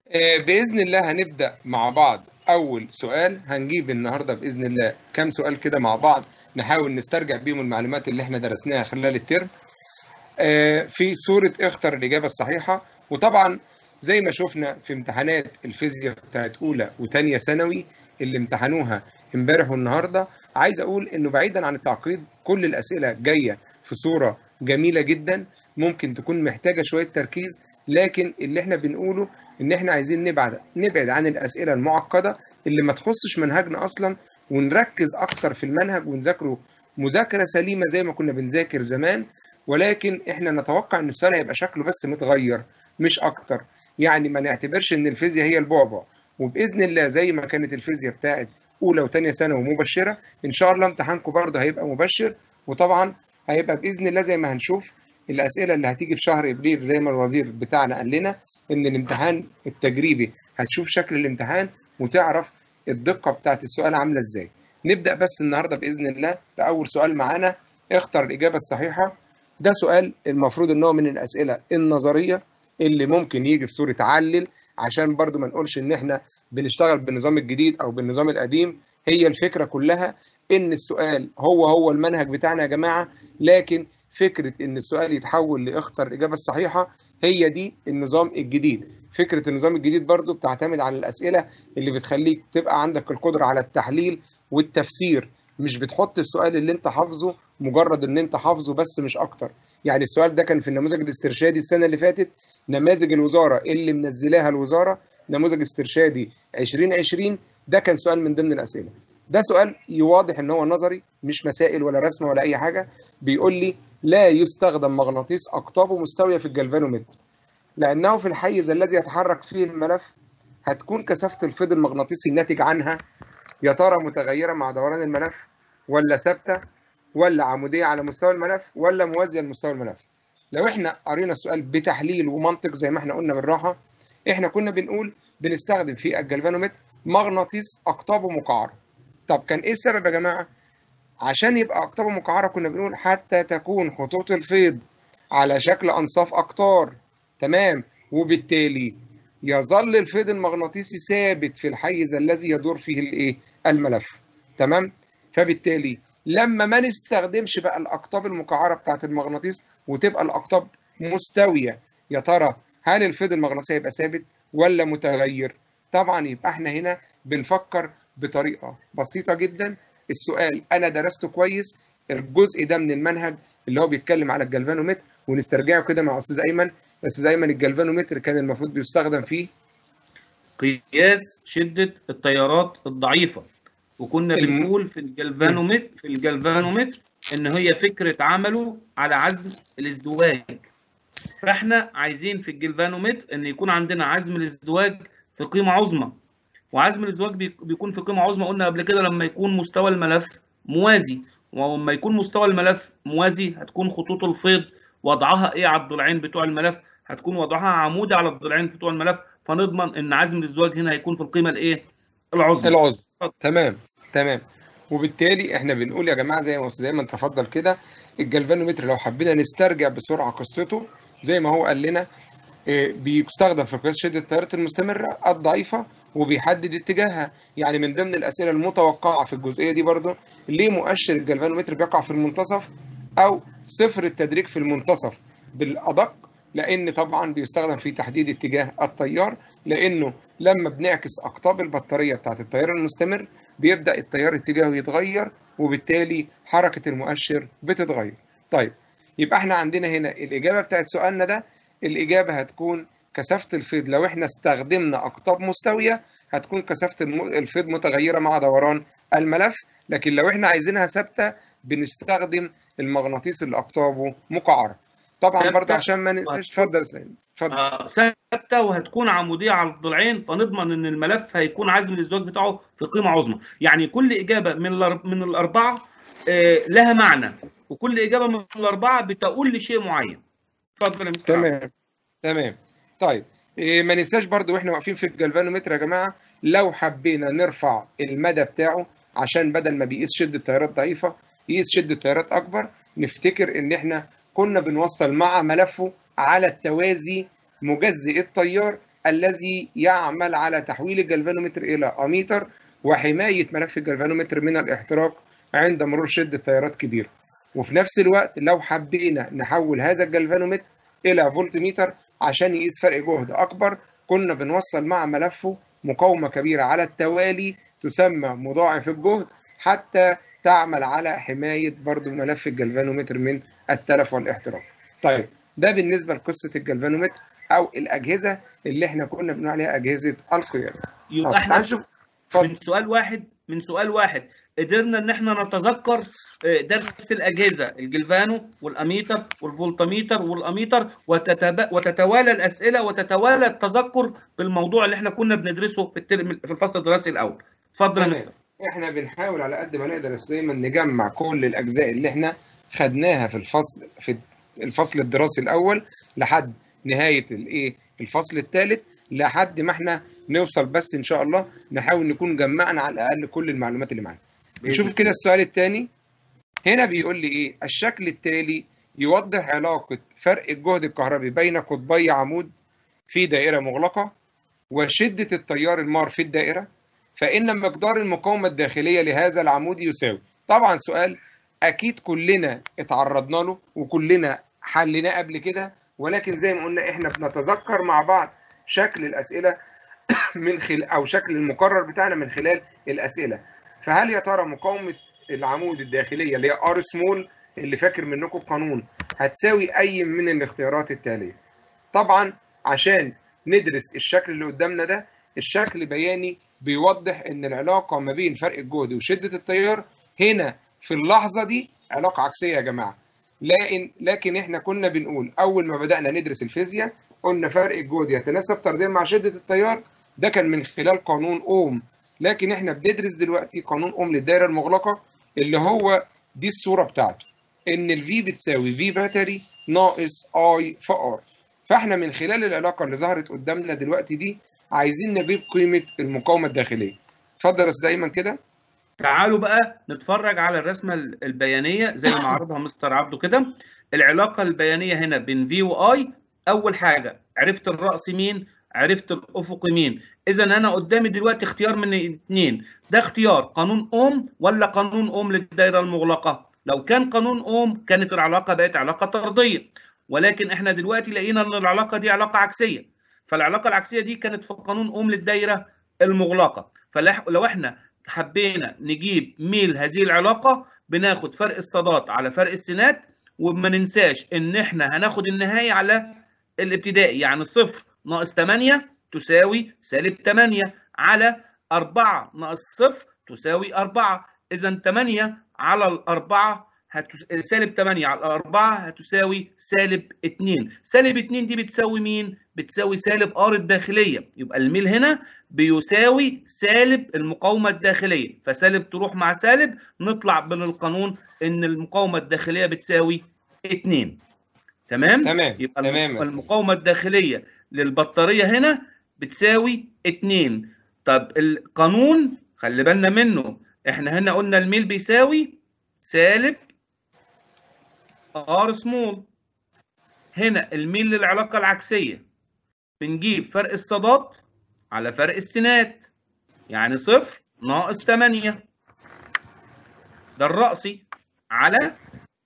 آه، بإذن الله هنبدأ مع بعض أول سؤال هنجيب النهاردة بإذن الله كام سؤال كده مع بعض نحاول نسترجع بيهم المعلومات اللي احنا درسناها خلال الترم آه، في صورة اختر الإجابة الصحيحة وطبعا زي ما شفنا في امتحانات الفيزياء بتاعت أولى وتانية ثانوي اللي امتحنوها امبارح والنهارده عايز أقول إنه بعيدا عن التعقيد كل الأسئلة جاية في صورة جميلة جدا ممكن تكون محتاجة شوية تركيز لكن اللي احنا بنقوله إن احنا عايزين نبعد نبعد عن الأسئلة المعقدة اللي ما تخصش منهجنا أصلا ونركز أكتر في المنهج ونذاكره مذاكرة سليمة زي ما كنا بنذاكر زمان ولكن احنا نتوقع ان السؤال هيبقى شكله بس متغير مش اكتر يعني ما نعتبرش ان الفيزياء هي البعبع وباذن الله زي ما كانت الفيزياء بتاعت اولى وثانيه ثانوي مبشره ان شاء الله امتحانكم برضه هيبقى مبشر وطبعا هيبقى باذن الله زي ما هنشوف الاسئله اللي هتيجي في شهر ابريل زي ما الوزير بتاعنا قال لنا ان الامتحان التجريبي هتشوف شكل الامتحان وتعرف الدقه بتاعت السؤال عامله ازاي نبدا بس النهارده باذن الله باول سؤال معانا اختر الاجابه الصحيحه ده سؤال المفروض ان هو من الاسئله النظريه اللي ممكن يجي في صوره علل عشان برضو ما نقولش ان احنا بنشتغل بالنظام الجديد او بالنظام القديم هي الفكره كلها ان السؤال هو هو المنهج بتاعنا يا جماعه لكن فكره ان السؤال يتحول لاختر الاجابه الصحيحه هي دي النظام الجديد فكره النظام الجديد برضو بتعتمد على الاسئله اللي بتخليك تبقى عندك القدره على التحليل والتفسير مش بتحط السؤال اللي انت حافظه مجرد ان انت حافظه بس مش اكتر يعني السؤال ده كان في النموذج الاسترشادي السنه اللي فاتت نماذج الوزاره اللي منزلاها الوزاره نموذج استرشادي 2020 ده كان سؤال من ضمن الاسئله ده سؤال يواضح ان هو نظري مش مسائل ولا رسمه ولا اي حاجه بيقول لي لا يستخدم مغناطيس اقطابه مستويه في الجلفانومتر لانه في الحيز الذي يتحرك فيه الملف هتكون كثافه الفيض المغناطيسي الناتج عنها يا ترى متغيره مع دوران الملف ولا ثابته ولا عموديه على مستوى الملف ولا موازيه لمستوى الملف لو احنا قرينا السؤال بتحليل ومنطق زي ما احنا قلنا بالراحه احنا كنا بنقول بنستخدم في الجلفانومتر مغناطيس اقطابه مقعره طب كان ايه السبب يا جماعه عشان يبقى اقطابه مقعره كنا بنقول حتى تكون خطوط الفيض على شكل انصاف اقطار تمام وبالتالي يظل الفيض المغناطيسي ثابت في الحيز الذي يدور فيه الايه الملف تمام فبالتالي لما ما نستخدمش بقى الاقطاب المقعره بتاعه المغناطيس وتبقى الاقطاب مستويه يا ترى هل الفيض المغناطيسي هيبقى ثابت ولا متغير طبعا يبقى احنا هنا بنفكر بطريقه بسيطه جدا السؤال انا درسته كويس الجزء ده من المنهج اللي هو بيتكلم على الجلفانومتر ونسترجعه كده مع استاذ ايمن استاذ ايمن الجلفانومتر كان المفروض بيستخدم فيه قياس شده التيارات الضعيفه وكنا الم- بنقول في الجلفانومتر في الجلفانومتر ان هي فكره عمله على عزم الازدواج فاحنا عايزين في الجلفانومتر ان يكون عندنا عزم الازدواج في قيمه عظمى وعزم الازدواج بيك- بيكون في قيمه عظمى قلنا قبل كده لما يكون مستوى الملف موازي ولما يكون مستوى الملف موازي هتكون خطوط الفيض وضعها ايه على الضلعين بتوع الملف هتكون وضعها عمودي على الضلعين بتوع الملف فنضمن ان عزم الازدواج هنا هيكون في القيمه الايه العظمى العظم اتفضل. تمام تمام وبالتالي احنا بنقول يا جماعه زي ما زي ما انت تفضل كده الجلفانومتر لو حبينا نسترجع بسرعه قصته زي ما هو قال لنا إيه، بيستخدم في قياس شده التيارات المستمره الضعيفه وبيحدد اتجاهها يعني من ضمن الاسئله المتوقعه في الجزئيه دي برضو ليه مؤشر الجلفانومتر بيقع في المنتصف او صفر التدريج في المنتصف بالادق لان طبعا بيستخدم في تحديد اتجاه التيار لانه لما بنعكس اقطاب البطاريه بتاعت التيار المستمر بيبدا التيار اتجاهه يتغير وبالتالي حركه المؤشر بتتغير طيب يبقى احنا عندنا هنا الاجابه بتاعت سؤالنا ده الاجابه هتكون كثافه الفيض لو احنا استخدمنا اقطاب مستويه هتكون كثافه الم- الفيض متغيره مع دوران الملف لكن لو احنا عايزينها ثابته بنستخدم المغناطيس اللي اقطابه مقعره طبعا ثابتة برضه عشان ما ننساش اتفضل يا سيد اتفضل آه، ثابته وهتكون عموديه على الضلعين فنضمن ان الملف هيكون عزم الازدواج بتاعه في قيمه عظمى يعني كل اجابه من الأر- من الاربعه آه، لها معنى وكل اجابه من الاربعه بتقول لشيء معين اتفضل يا مستر عبد. تمام تمام طيب إيه ما ننساش برضو واحنا واقفين في الجلفانومتر يا جماعه لو حبينا نرفع المدى بتاعه عشان بدل ما بيقيس شده تيارات ضعيفه يقيس شده تيارات اكبر نفتكر ان احنا كنا بنوصل مع ملفه على التوازي مجزئ التيار الذي يعمل على تحويل الجلفانومتر الى اميتر وحمايه ملف الجلفانومتر من الاحتراق عند مرور شده تيارات كبيره وفي نفس الوقت لو حبينا نحول هذا الجلفانومتر الى فولت ميتر عشان يقيس فرق جهد اكبر كنا بنوصل مع ملفه مقاومه كبيره على التوالي تسمى مضاعف الجهد حتى تعمل على حمايه برضو ملف الجلفانومتر من التلف والاحتراق. طيب ده بالنسبه لقصه الجلفانومتر او الاجهزه اللي احنا كنا بنقول عليها اجهزه القياس. يبقى احنا نشوف من سؤال واحد من سؤال واحد قدرنا ان احنا نتذكر درس الاجهزه الجلفانو والاميتر والفولتميتر والاميتر وتتب... وتتوالى الاسئله وتتوالى التذكر بالموضوع اللي احنا كنا بندرسه في الترم في الفصل الدراسي الاول اتفضل يا مستر احنا بنحاول على قد ما نقدر دايما نجمع كل الاجزاء اللي احنا خدناها في الفصل في الفصل الدراسي الاول لحد نهايه الايه الفصل الثالث لحد ما احنا نوصل بس ان شاء الله نحاول نكون جمعنا على الاقل كل المعلومات اللي معانا نشوف كده السؤال الثاني هنا بيقول لي ايه الشكل التالي يوضح علاقه فرق الجهد الكهربي بين قطبي عمود في دائره مغلقه وشده التيار المار في الدائره فان مقدار المقاومه الداخليه لهذا العمود يساوي طبعا سؤال اكيد كلنا اتعرضنا له وكلنا حليناه قبل كده ولكن زي ما قلنا احنا بنتذكر مع بعض شكل الاسئله من خلال او شكل المقرر بتاعنا من خلال الاسئله فهل يا ترى مقاومه العمود الداخليه اللي هي ار سمول اللي فاكر منكم القانون هتساوي اي من الاختيارات التاليه طبعا عشان ندرس الشكل اللي قدامنا ده الشكل بياني بيوضح ان العلاقه ما بين فرق الجهد وشده التيار هنا في اللحظه دي علاقه عكسيه يا جماعه لكن لكن احنا كنا بنقول اول ما بدانا ندرس الفيزياء قلنا فرق الجهد يتناسب طرديا مع شده التيار ده كان من خلال قانون اوم لكن احنا بندرس دلوقتي قانون اوم للدائره المغلقه اللي هو دي الصوره بتاعته ان الفي بتساوي في باتري ناقص اي في ار فاحنا من خلال العلاقه اللي ظهرت قدامنا دلوقتي دي عايزين نجيب قيمه المقاومه الداخليه اتفضل يا استاذ ايمن كده تعالوا بقى نتفرج على الرسمه البيانيه زي ما عرضها مستر عبده كده العلاقه البيانيه هنا بين في واي اول حاجه عرفت الراس مين عرفت الافق مين اذا انا قدامي دلوقتي اختيار من اثنين ده اختيار قانون اوم ولا قانون اوم للدائره المغلقه لو كان قانون اوم كانت العلاقه بقت علاقه طرديه ولكن احنا دلوقتي لقينا ان العلاقه دي علاقه عكسيه فالعلاقه العكسيه دي كانت في قانون اوم للدائره المغلقه فلو احنا حبينا نجيب ميل هذه العلاقه بناخد فرق الصادات على فرق السينات وما ننساش ان احنا هناخد النهايه على الابتدائي يعني صفر ناقص 8 تساوي سالب 8 على 4 ناقص صفر تساوي 4 اذا 8 على الأربعة هتس... سالب 8 على الأربعة هتساوي سالب 2 سالب 2 دي بتساوي مين؟ بتساوي سالب ار الداخلية يبقى الميل هنا بيساوي سالب المقاومة الداخلية فسالب تروح مع سالب نطلع من القانون ان المقاومة الداخلية بتساوي 2 تمام؟ تمام يبقى تمام المقاومة الداخلية للبطارية هنا بتساوي 2 طب القانون خلي بالنا منه احنا هنا قلنا الميل بيساوي سالب ار سمول هنا الميل للعلاقة العكسية بنجيب فرق الصادات على فرق السينات يعني صفر ناقص 8 ده الرأسي على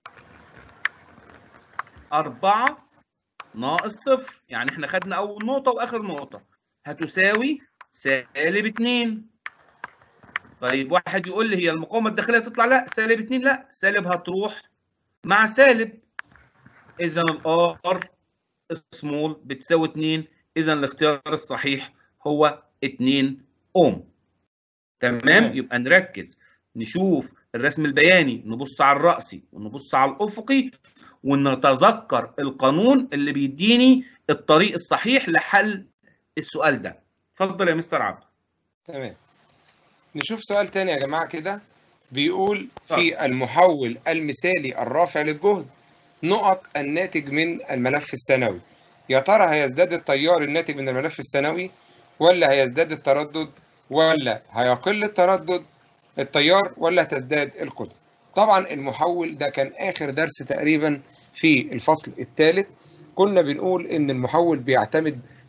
4 ناقص صفر يعني احنا خدنا أول نقطة وآخر نقطة هتساوي سالب 2 طيب واحد يقول لي هي المقاومة الداخلية تطلع لا سالب 2 لا سالب هتروح مع سالب إذا الآر سمول بتساوي 2 إذا الاختيار الصحيح هو 2 أوم تمام يبقى نركز نشوف الرسم البياني نبص على الرأسي ونبص على الأفقي ونتذكر القانون اللي بيديني الطريق الصحيح لحل السؤال ده اتفضل يا مستر عبد تمام نشوف سؤال تاني يا جماعة كده بيقول في المحول المثالي الرافع للجهد نقط الناتج من الملف الثانوي يا ترى هيزداد التيار الناتج من الملف الثانوي ولا هيزداد التردد ولا هيقل التردد التيار ولا تزداد القدرة طبعا المحول ده كان آخر درس تقريبا في الفصل الثالث كنا بنقول إن المحول بيعتمد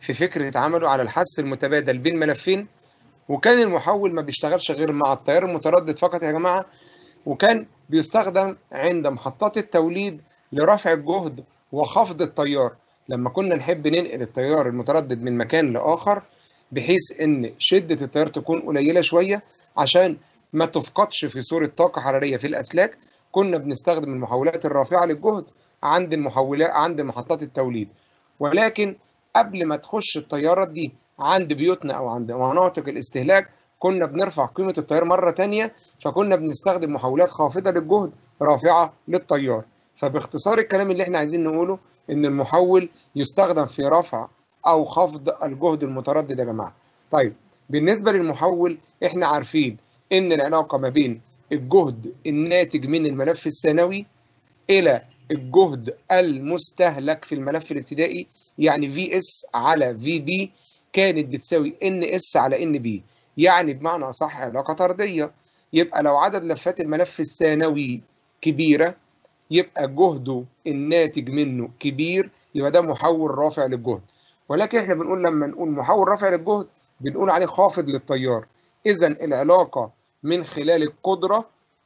في فكره عمله على الحث المتبادل بين ملفين وكان المحول ما بيشتغلش غير مع التيار المتردد فقط يا جماعه وكان بيستخدم عند محطات التوليد لرفع الجهد وخفض التيار لما كنا نحب ننقل التيار المتردد من مكان لاخر بحيث ان شده التيار تكون قليله شويه عشان ما تفقدش في صوره طاقه حراريه في الاسلاك كنا بنستخدم المحولات الرافعه للجهد عند المحولات عند محطات التوليد ولكن قبل ما تخش التيارات دي عند بيوتنا او عند مناطق الاستهلاك كنا بنرفع قيمه التيار مره تانية فكنا بنستخدم محولات خافضه للجهد رافعه للتيار فباختصار الكلام اللي احنا عايزين نقوله ان المحول يستخدم في رفع او خفض الجهد المتردد يا جماعه طيب بالنسبه للمحول احنا عارفين ان العلاقه ما بين الجهد الناتج من الملف الثانوي الى الجهد المستهلك في الملف الابتدائي يعني في اس على في بي كانت بتساوي ان اس على ان بي يعني بمعنى اصح علاقه طرديه يبقى لو عدد لفات الملف الثانوي كبيره يبقى جهده الناتج منه كبير يبقى ده محول رافع للجهد ولكن احنا بنقول لما نقول محول رافع للجهد بنقول عليه خافض للتيار اذا العلاقه من خلال القدره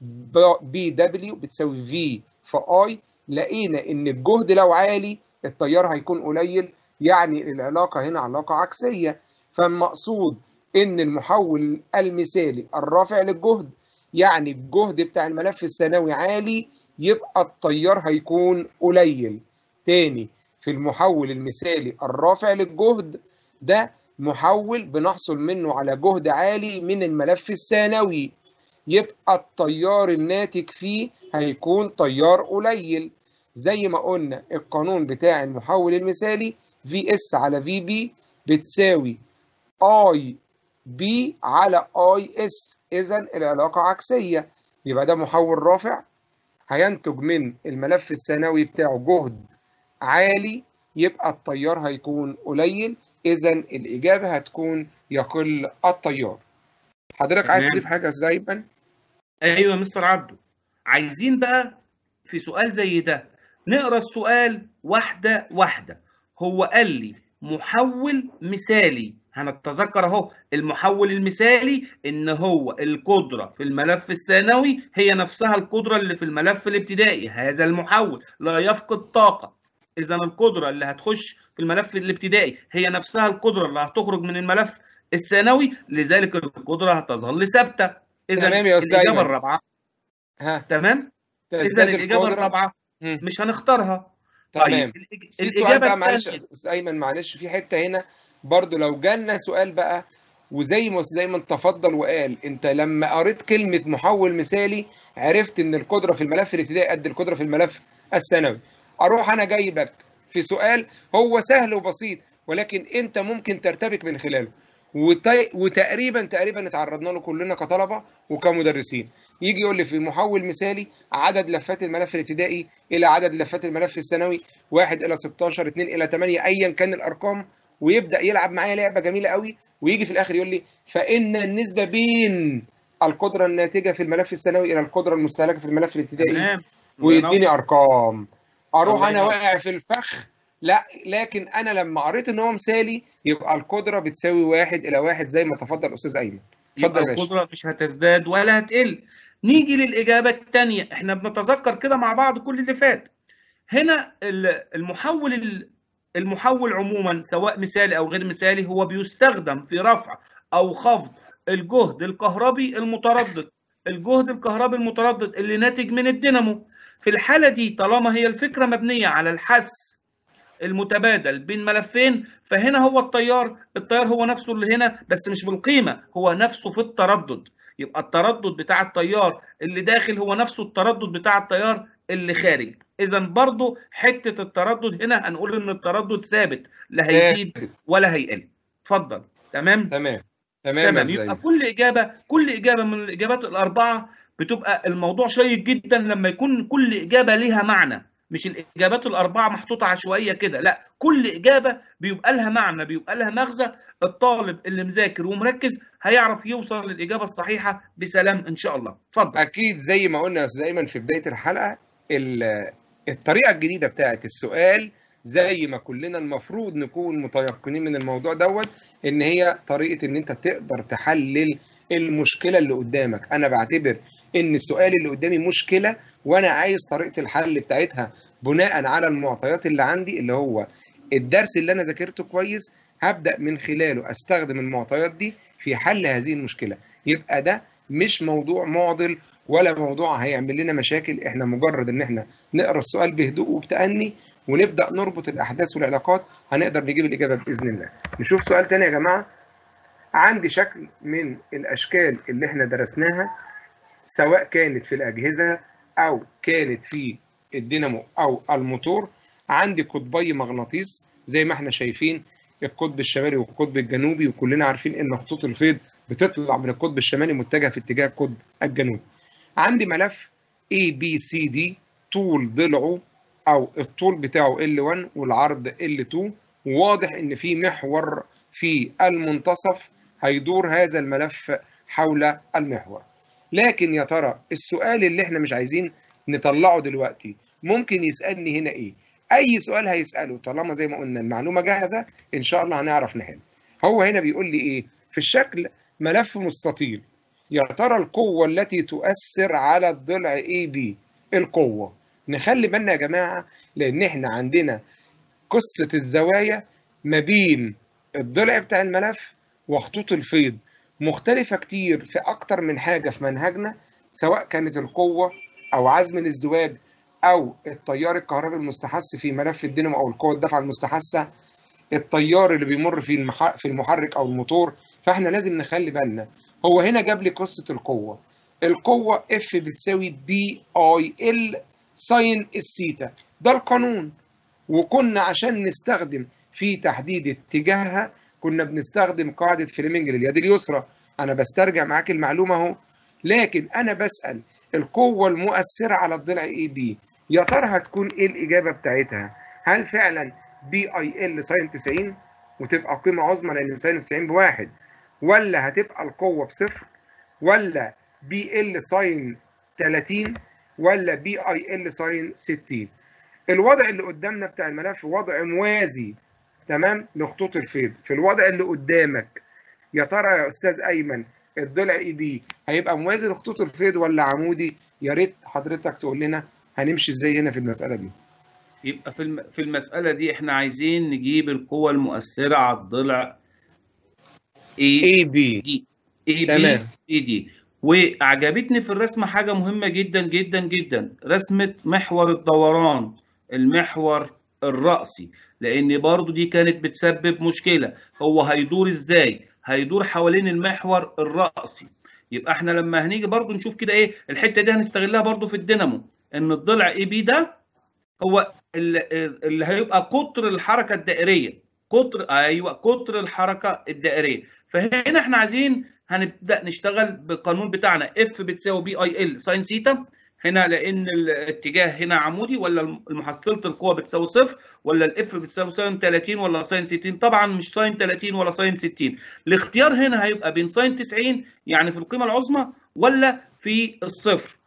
بي دبليو بتساوي في في اي لقينا ان الجهد لو عالي التيار هيكون قليل يعني العلاقه هنا علاقه عكسيه فالمقصود ان المحول المثالي الرافع للجهد يعني الجهد بتاع الملف الثانوي عالي يبقى التيار هيكون قليل تاني في المحول المثالي الرافع للجهد ده محول بنحصل منه على جهد عالي من الملف الثانوي يبقى التيار الناتج فيه هيكون تيار قليل زي ما قلنا القانون بتاع المحول المثالي في اس على في بي بتساوي اي بي على اي اس اذا العلاقه عكسيه يبقى ده محول رافع هينتج من الملف الثانوي بتاعه جهد عالي يبقى التيار هيكون قليل اذا الاجابه هتكون يقل التيار حضرتك عايز تضيف حاجه ازاي ايمن ايوه يا مستر عبده عايزين بقى في سؤال زي ده نقرا السؤال واحده واحده هو قال لي محول مثالي هنتذكر اهو المحول المثالي ان هو القدره في الملف الثانوي هي نفسها القدره اللي في الملف الابتدائي هذا المحول لا يفقد طاقه اذا القدره اللي هتخش في الملف الابتدائي هي نفسها القدره اللي هتخرج من الملف الثانوي لذلك القدره هتظل ثابته اذا تمام يا أستاذ الاجابه أيمن. الرابعه ها تمام اذا تزداد الاجابه القدرة. الرابعه مم. مش هنختارها تمام طيب الإج- في سؤال الاجابه بقى معلش الثانيه أستاذ ايمن معلش في حته هنا برضو لو جالنا سؤال بقى وزي ما زي ما تفضل وقال انت لما قريت كلمه محول مثالي عرفت ان القدره في الملف الابتدائي قد القدره في الملف الثانوي اروح انا جايبك في سؤال هو سهل وبسيط ولكن انت ممكن ترتبك من خلاله وت- وتقريبا تقريبا اتعرضنا له كلنا كطلبه وكمدرسين يجي يقول لي في محول مثالي عدد لفات الملف الابتدائي الى عدد لفات الملف الثانوي 1 الى 16 2 الى 8 ايا كان الارقام ويبدا يلعب معايا لعبه جميله قوي ويجي في الاخر يقول لي فان النسبه بين القدره الناتجه في الملف الثانوي الى القدره المستهلكه في الملف الابتدائي تمام ويديني ارقام اروح الله انا ينور. واقع في الفخ لا لكن انا لما قريت ان هو مثالي يبقى القدره بتساوي واحد الى واحد زي ما تفضل استاذ ايمن اتفضل يبقى يا باشا القدرة مش هتزداد ولا هتقل نيجي للإجابة الثانية احنا بنتذكر كده مع بعض كل اللي فات هنا ال- المحول ال- المحول عموما سواء مثالي أو غير مثالي هو بيستخدم في رفع أو خفض الجهد الكهربي المتردد الجهد الكهربي المتردد اللي ناتج من الدينامو في الحالة دي طالما هي الفكرة مبنية على الحث المتبادل بين ملفين فهنا هو التيار التيار هو نفسه اللي هنا بس مش بالقيمة هو نفسه في التردد يبقى التردد بتاع التيار اللي داخل هو نفسه التردد بتاع التيار اللي خارج اذا برضو حتة التردد هنا هنقول ان التردد ثابت لا هيزيد ثابت. ولا هيقل اتفضل تمام تمام تمام تمام يا يبقى أستاذ كل اجابه كل اجابه من الاجابات الاربعه بتبقى الموضوع شيق جدا لما يكون كل اجابه ليها معنى مش الاجابات الاربعه محطوطه عشوائيه كده لا كل اجابه بيبقى لها معنى بيبقى لها مغزى الطالب اللي مذاكر ومركز هيعرف يوصل للاجابه الصحيحه بسلام ان شاء الله اتفضل اكيد زي ما قلنا يا استاذ ايمن في بدايه الحلقه ال- الطريقه الجديده بتاعت السؤال زي ما كلنا المفروض نكون متيقنين من الموضوع دوت ان هي طريقه ان انت تقدر تحلل المشكله اللي قدامك انا بعتبر ان السؤال اللي قدامي مشكله وانا عايز طريقه الحل بتاعتها بناء على المعطيات اللي عندي اللي هو الدرس اللي انا ذاكرته كويس هبدا من خلاله استخدم المعطيات دي في حل هذه المشكله يبقى ده مش موضوع معضل ولا موضوع هيعمل لنا مشاكل احنا مجرد ان احنا نقرا السؤال بهدوء وبتأني ونبدا نربط الاحداث والعلاقات هنقدر نجيب الاجابه باذن الله نشوف سؤال تاني يا جماعه عندي شكل من الاشكال اللي احنا درسناها سواء كانت في الاجهزه او كانت في الدينامو او الموتور عندي قطبي مغناطيس زي ما احنا شايفين القطب الشمالي والقطب الجنوبي وكلنا عارفين ان خطوط الفيض بتطلع من القطب الشمالي متجهه في اتجاه القطب الجنوبي. عندي ملف ABCD طول ضلعه او الطول بتاعه L1 والعرض L2 وواضح ان في محور في المنتصف هيدور هذا الملف حول المحور. لكن يا ترى السؤال اللي احنا مش عايزين نطلعه دلوقتي ممكن يسالني هنا ايه؟ اي سؤال هيساله طالما زي ما قلنا المعلومه جاهزه ان شاء الله هنعرف نحل هو هنا بيقول لي ايه في الشكل ملف مستطيل يا ترى القوه التي تؤثر على الضلع اي بي القوه نخلي بالنا يا جماعه لان احنا عندنا قصه الزوايا ما بين الضلع بتاع الملف وخطوط الفيض مختلفه كتير في اكتر من حاجه في منهجنا سواء كانت القوه او عزم الازدواج او التيار الكهربي المستحث في ملف الدينامو او القوه الدفع المستحثه التيار اللي بيمر في المح... في المحرك او الموتور فاحنا لازم نخلي بالنا هو هنا جاب لي قصه القوه القوه اف بتساوي بي اي ال ساين الثيتا ده القانون وكنا عشان نستخدم في تحديد اتجاهها كنا بنستخدم قاعده فليمنج لليد اليسرى انا بسترجع معاك المعلومه اهو لكن انا بسال القوه المؤثره على الضلع اي بي يا ترى هتكون ايه الاجابه بتاعتها هل فعلا بي اي ال ساين 90 وتبقى قيمه عظمى لان ساين 90 بواحد ولا هتبقى القوه بصفر ولا بي ال ساين 30 ولا بي اي ال ساين 60 الوضع اللي قدامنا بتاع الملف وضع موازي تمام لخطوط الفيض في الوضع اللي قدامك يا ترى يا استاذ ايمن الضلع اي بي هيبقى موازي لخطوط الفيض ولا عمودي يا ريت حضرتك تقول لنا هنمشي ازاي هنا في المساله دي يبقى في الم... في المسألة دي احنا عايزين نجيب القوة المؤثرة على الضلع A اي بي دي A B تمام. A دي وأعجبتني في الرسمة حاجة مهمة جدا جدا جدا رسمة محور الدوران المحور الرأسي لأن برضو دي كانت بتسبب مشكلة هو هيدور ازاي؟ هيدور حوالين المحور الرأسي يبقى احنا لما هنيجي برضو نشوف كده ايه الحتة دي هنستغلها برضو في الدينامو ان الضلع اي بي ده هو ال- اللي هيبقى قطر الحركه الدائريه قطر ايوه قطر الحركه الدائريه فهنا احنا عايزين هنبدا نشتغل بالقانون بتاعنا اف بتساوي بي اي ال ساين سيتا هنا لان الاتجاه هنا عمودي ولا محصله القوه بتساوي صفر ولا الاف بتساوي ساين 30 ولا ساين 60 طبعا مش ساين 30 ولا ساين 60 الاختيار هنا هيبقى بين ساين 90 يعني في القيمه العظمى ولا في الصفر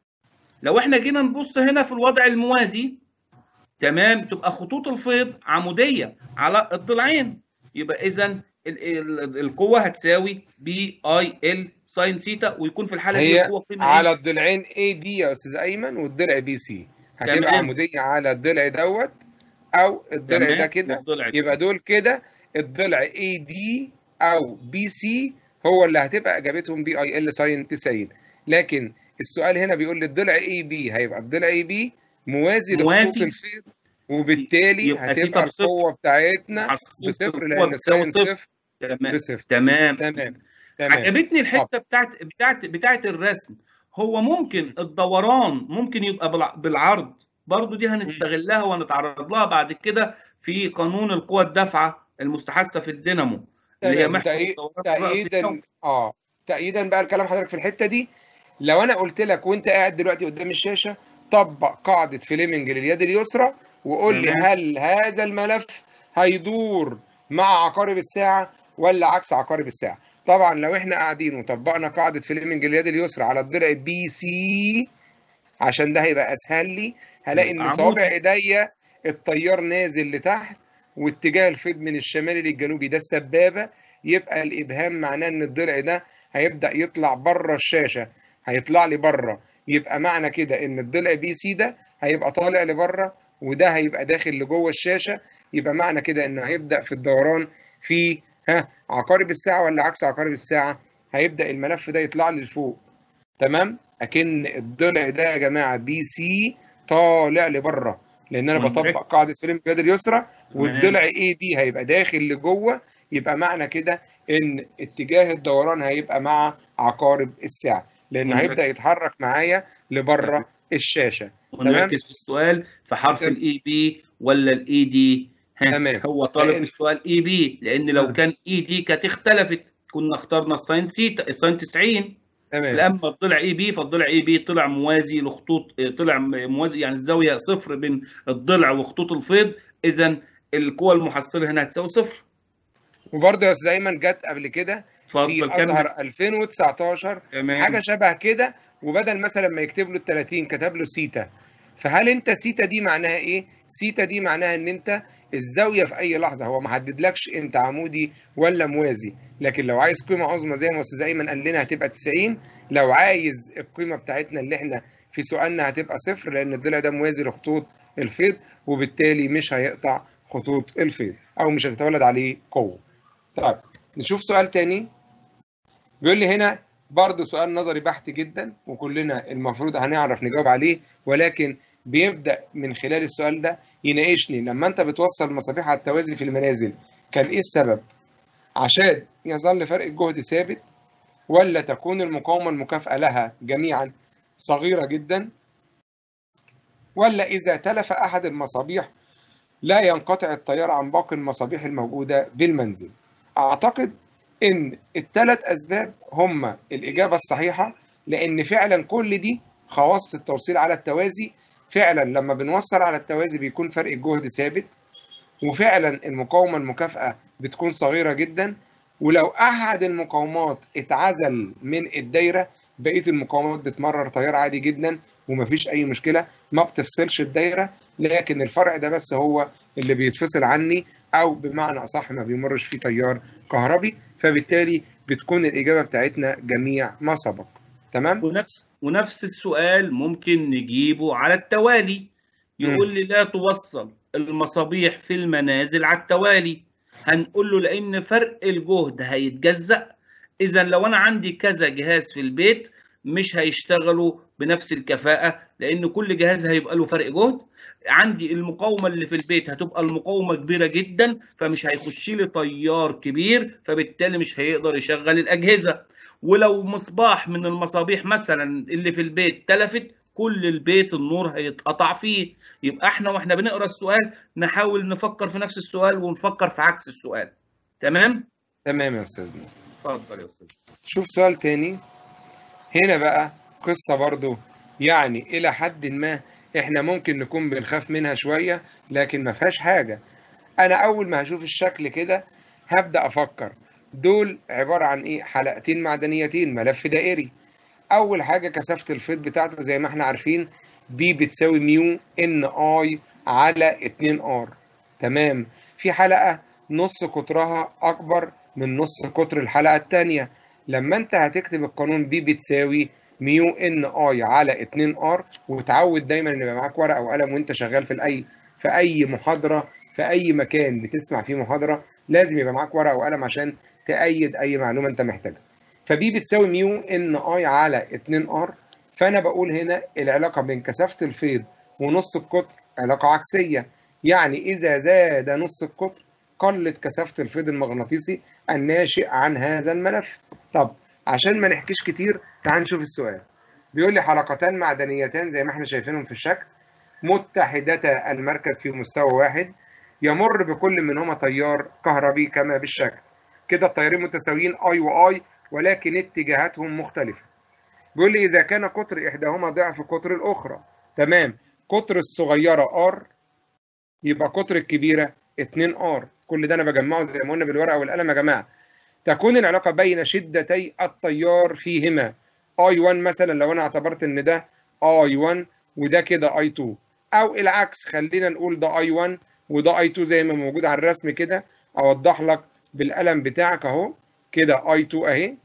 لو احنا جينا نبص هنا في الوضع الموازي تمام تبقى خطوط الفيض عموديه على الضلعين يبقى اذا القوه هتساوي بي اي ال ساين ثيتا ويكون في الحاله دي هي القوه قيمه على ايه؟ الضلعين اي دي يا استاذ ايمن والضلع بي سي هتبقى تمام. عموديه على الضلع دوت او الضلع تمام؟ ده كده والضلع ده. يبقى دول كده الضلع اي دي او بي سي هو اللي هتبقى اجابتهم بي اي ال ساين 90 لكن السؤال هنا بيقول لي الضلع اي بي هيبقى الضلع اي بي موازي لخطوط موازي. الفيض وبالتالي يبقى سيتا هتبقى بصفر. القوه بتاعتنا محصلة بصفر القوة لان بتساوي ساين صفر. صفر تمام بصفر تمام تمام تمام عجبتني الحته بتاعت بتاعت بتاعت الرسم هو ممكن الدوران ممكن يبقى بالع- بالعرض برضو دي هنستغلها ونتعرض لها بعد كده في قانون القوى الدافعه المستحثه في الدينامو اللي هي تمام محور تأييد الدوران الرأسي تأييدا اه تأييدا بقى الكلام حضرتك في الحتة دي لو انا قلت لك وانت قاعد دلوقتي قدام الشاشة طبق قاعدة فليمنج لليد اليسرى وقول لي تمام. هل هذا الملف هيدور مع عقارب الساعة ولا عكس عقارب الساعة طبعا لو احنا قاعدين وطبقنا قاعدة فليمنج لليد اليسرى على الضلع بي سي عشان ده هيبقى اسهل لي هلاقي ان عمودي. صوابع ايديا التيار نازل لتحت واتجاه الفيض من الشمالي للجنوبي ده السبابه يبقى الابهام معناه ان الضلع ده هيبدا يطلع بره الشاشه هيطلع لي بره يبقى معنى كده ان الضلع بي سي ده هيبقى طالع لبره وده هيبقى داخل لجوه الشاشه يبقى معنى كده انه هيبدا في الدوران في ها عقارب الساعه ولا عكس عقارب الساعه هيبدا الملف ده يطلع لي لفوق تمام اكن الضلع ده يا جماعه بي سي طالع لبره لان انا بطبق قاعده فيلم اليد اليسرى والضلع اي دي هيبقى داخل لجوه يبقى معنى كده ان اتجاه الدوران هيبقى مع عقارب الساعه لانه هيبدا يتحرك معايا لبره الشاشه ونركز في السؤال في حرف الاي بي ولا الاي دي تمام هو طالب في السؤال اي بي لان لو كان اي دي كانت اختلفت كنا اخترنا الساين سيتا الساين 90 تمام لما طلع اي بي فالضلع اي بي طلع موازي لخطوط طلع موازي يعني الزاويه صفر بين الضلع وخطوط الفيض اذا القوه المحصله هنا هتساوي صفر وبرضه يا استاذ ايمن جت قبل كده في اتفضل كمل ازهر 2019 تمام حاجه شبه كده وبدل مثلا ما يكتب له ال 30 كتب له سيتا فهل انت سيتا دي معناها ايه؟ سيتا دي معناها ان انت الزاويه في اي لحظه هو ما حددلكش انت عمودي ولا موازي لكن لو عايز قيمه عظمى زي ما استاذ ايمن قال لنا هتبقى 90 لو عايز القيمه بتاعتنا اللي احنا في سؤالنا هتبقى صفر لان الضلع ده موازي لخطوط الفيض وبالتالي مش هيقطع خطوط الفيض او مش هتتولد عليه قوه. طيب نشوف سؤال تاني بيقول لي هنا برضه سؤال نظري بحت جدا وكلنا المفروض هنعرف نجاوب عليه ولكن بيبدا من خلال السؤال ده يناقشني لما انت بتوصل مصابيح على التوازي في المنازل كان ايه السبب؟ عشان يظل فرق الجهد ثابت ولا تكون المقاومه المكافئه لها جميعا صغيره جدا ولا اذا تلف احد المصابيح لا ينقطع التيار عن باقي المصابيح الموجوده بالمنزل. اعتقد ان الثلاث اسباب هم الاجابه الصحيحه لان فعلا كل دي خواص التوصيل على التوازي فعلا لما بنوصل على التوازي بيكون فرق الجهد ثابت وفعلا المقاومه المكافئه بتكون صغيره جدا ولو احد المقاومات اتعزل من الدايره بقيه المقاومات بتمرر تيار عادي جدا ومفيش اي مشكله ما بتفصلش الدايره لكن الفرع ده بس هو اللي بيتفصل عني او بمعنى اصح ما بيمرش فيه تيار كهربي فبالتالي بتكون الاجابه بتاعتنا جميع ما سبق تمام ونفس ونفس السؤال ممكن نجيبه على التوالي يقول لي لا توصل المصابيح في المنازل على التوالي هنقول له لان فرق الجهد هيتجزأ اذا لو انا عندي كذا جهاز في البيت مش هيشتغلوا بنفس الكفاءة لان كل جهاز هيبقى له فرق جهد عندي المقاومة اللي في البيت هتبقى المقاومة كبيرة جدا فمش هيخش لي تيار كبير فبالتالي مش هيقدر يشغل الأجهزة ولو مصباح من المصابيح مثلا اللي في البيت تلفت كل البيت النور هيتقطع فيه يبقى احنا واحنا بنقرا السؤال نحاول نفكر في نفس السؤال ونفكر في عكس السؤال تمام تمام يا استاذنا اتفضل يا استاذ شوف سؤال تاني هنا بقى قصة برضو يعني إلى حد ما إحنا ممكن نكون بنخاف منها شوية لكن ما فيهاش حاجة أنا أول ما هشوف الشكل كده هبدأ أفكر دول عبارة عن إيه حلقتين معدنيتين ملف دائري أول حاجة كثافة الفيض بتاعته زي ما إحنا عارفين بي بتساوي ميو إن آي على 2 آر تمام في حلقة نص قطرها أكبر من نص قطر الحلقة التانية لما انت هتكتب القانون بي بتساوي ميو ان اي على 2 ار وتعود دايما ان يبقى معاك ورقه وقلم وانت شغال في اي في اي محاضره في اي مكان بتسمع فيه محاضره لازم يبقى معاك ورقه وقلم عشان تأيد اي معلومه انت محتاجها فبي بتساوي ميو ان اي على 2 ار فانا بقول هنا العلاقه بين كثافه الفيض ونص القطر علاقه عكسيه يعني اذا زاد نص القطر قلت كثافه الفيض المغناطيسي الناشئ عن هذا الملف طب عشان ما نحكيش كتير تعال نشوف السؤال بيقول لي حلقتان معدنيتان زي ما احنا شايفينهم في الشكل متحدتا المركز في مستوى واحد يمر بكل منهما تيار كهربي كما بالشكل كده التيارين متساويين اي واي ولكن اتجاهاتهم مختلفة بيقول لي إذا كان قطر إحداهما ضعف قطر الأخرى تمام قطر الصغيرة ار يبقى قطر الكبيرة 2 ار كل ده أنا بجمعه زي ما قلنا بالورقة والقلم يا جماعة تكون العلاقة بين شدتي التيار فيهما I1 مثلا لو أنا اعتبرت إن ده I1 وده كده I2 او العكس خلينا نقول ده اي 1 وده اي 2 زي ما موجود على الرسم كده اوضح لك بالقلم بتاعك اهو كده اي 2 اهي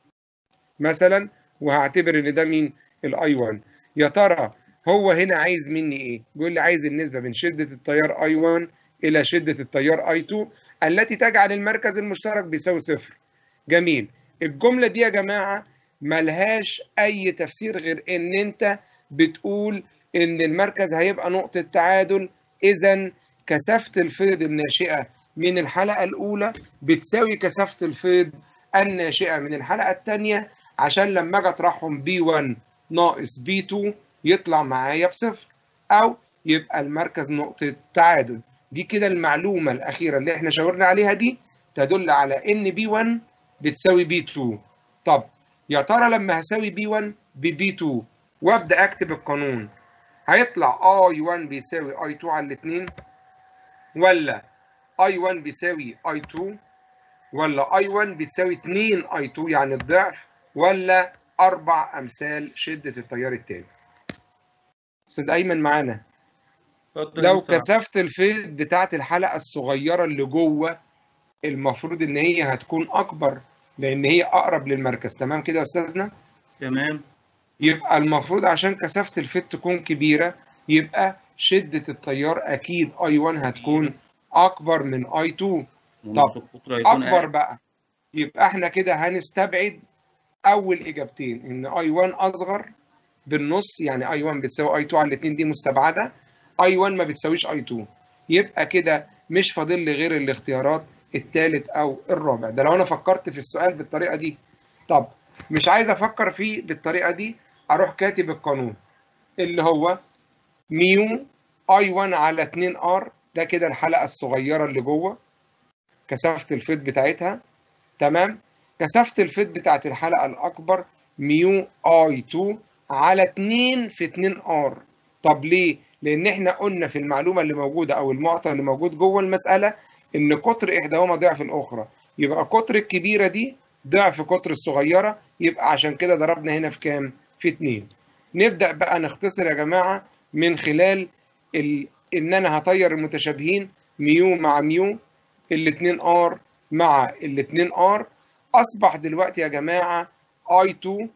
مثلا وهعتبر ان ده مين الاي 1 يا ترى هو هنا عايز مني ايه بيقول لي عايز النسبه بين شده التيار اي 1 الى شده التيار اي 2 التي تجعل المركز المشترك بيساوي صفر جميل الجمله دي يا جماعه ملهاش اي تفسير غير ان انت بتقول ان المركز هيبقى نقطه تعادل اذا كثافه الفيض الناشئه من الحلقه الاولى بتساوي كثافه الفيض الناشئه من الحلقه الثانيه عشان لما اجي اطرحهم بي 1 ناقص بي 2 يطلع معايا بصفر او يبقى المركز نقطه تعادل دي كده المعلومه الاخيره اللي احنا شاورنا عليها دي تدل على ان بي 1 بتساوي بي 2 طب يا ترى لما هساوي بي 1 ببي 2 وابدا اكتب القانون هيطلع اي 1 بيساوي اي 2 على الاثنين ولا اي 1 بيساوي اي 2 ولا اي 1 بتساوي 2 اي 2 يعني الضعف ولا اربع امثال شده التيار التاني استاذ ايمن معانا لو كثافه الفيض بتاعت الحلقه الصغيره اللي جوه المفروض ان هي هتكون اكبر لان هي اقرب للمركز تمام كده يا استاذنا تمام يبقى المفروض عشان كثافه الفيض تكون كبيره يبقى شده التيار اكيد اي 1 هتكون اكبر من اي 2 طب اكبر بقى يبقى احنا كده هنستبعد اول اجابتين ان اي 1 اصغر بالنص يعني اي 1 بتساوي اي 2 على الاثنين دي مستبعده اي 1 ما بتساويش اي 2 يبقى كده مش فاضل لي غير الاختيارات الثالث او الرابع ده لو انا فكرت في السؤال بالطريقه دي طب مش عايز افكر فيه بالطريقه دي اروح كاتب القانون اللي هو ميو اي 1 على 2 ار ده كده الحلقه الصغيره اللي جوه كثافه الفيض بتاعتها تمام كثافه الفيض بتاعت الحلقه الاكبر ميو اي 2 على 2 في 2 ار طب ليه؟ لأن احنا قلنا في المعلومة اللي موجودة أو المعطى اللي موجود جوه المسألة إن قطر إحداهما ضعف الأخرى، يبقى قطر الكبيرة دي ضعف قطر الصغيرة، يبقى عشان كده ضربنا هنا في كام؟ في 2. نبدأ بقى نختصر يا جماعة من خلال ال... إن أنا هطير المتشابهين ميو مع ميو الاتنين ار مع الاتنين ار أصبح دلوقتي يا جماعة اي 2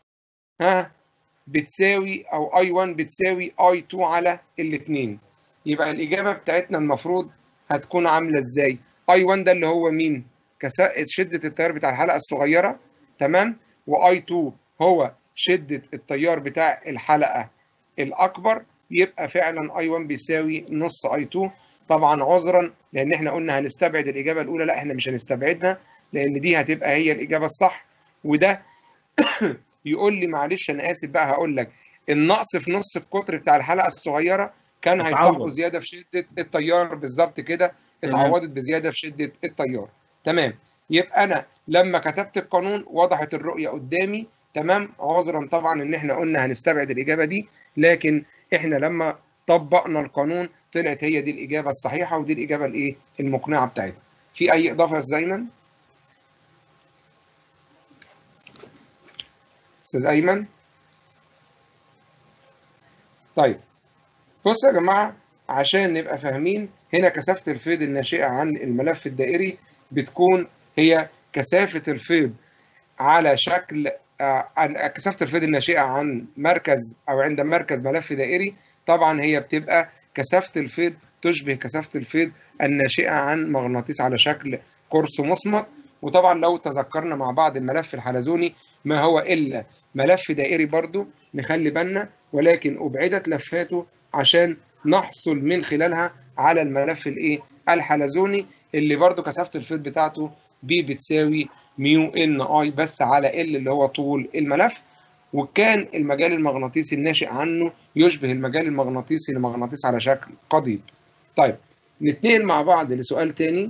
ها بتساوي او اي 1 بتساوي اي 2 على الاثنين يبقى الاجابه بتاعتنا المفروض هتكون عامله ازاي اي 1 ده اللي هو مين كساء شده التيار بتاع الحلقه الصغيره تمام واي 2 هو شده التيار بتاع الحلقه الاكبر يبقى فعلا اي 1 بيساوي نص اي 2 طبعا عذرا لان احنا قلنا هنستبعد الاجابه الاولى لا احنا مش هنستبعدها لان دي هتبقى هي الاجابه الصح وده يقول لي معلش انا اسف بقى هقول لك النقص في نص القطر بتاع الحلقه الصغيره كان هيصاحبه زياده في شده التيار بالظبط كده اتعوضت بزياده في شده التيار تمام يبقى انا لما كتبت القانون وضحت الرؤيه قدامي تمام عذرا طبعا ان احنا قلنا هنستبعد الاجابه دي لكن احنا لما طبقنا القانون طلعت هي دي الاجابه الصحيحه ودي الاجابه الايه المقنعه بتاعتنا في اي اضافه يا زينب استاذ ايمن طيب بصوا يا جماعه عشان نبقى فاهمين هنا كثافه الفيض الناشئه عن الملف الدائري بتكون هي كثافه الفيض على شكل آه كثافه الفيض الناشئه عن مركز او عند مركز ملف دائري طبعا هي بتبقى كثافه الفيض تشبه كثافه الفيض الناشئه عن مغناطيس على شكل قرص مصمت وطبعا لو تذكرنا مع بعض الملف الحلزوني ما هو الا ملف دائري برضو نخلي بالنا ولكن ابعدت لفاته عشان نحصل من خلالها على الملف الايه الحلزوني اللي برضو كثافه الفيض بتاعته بي بتساوي ميو ان اي بس على ال اللي هو طول الملف وكان المجال المغناطيسي الناشئ عنه يشبه المجال المغناطيسي لمغناطيس على شكل قضيب طيب نتنقل مع بعض لسؤال تاني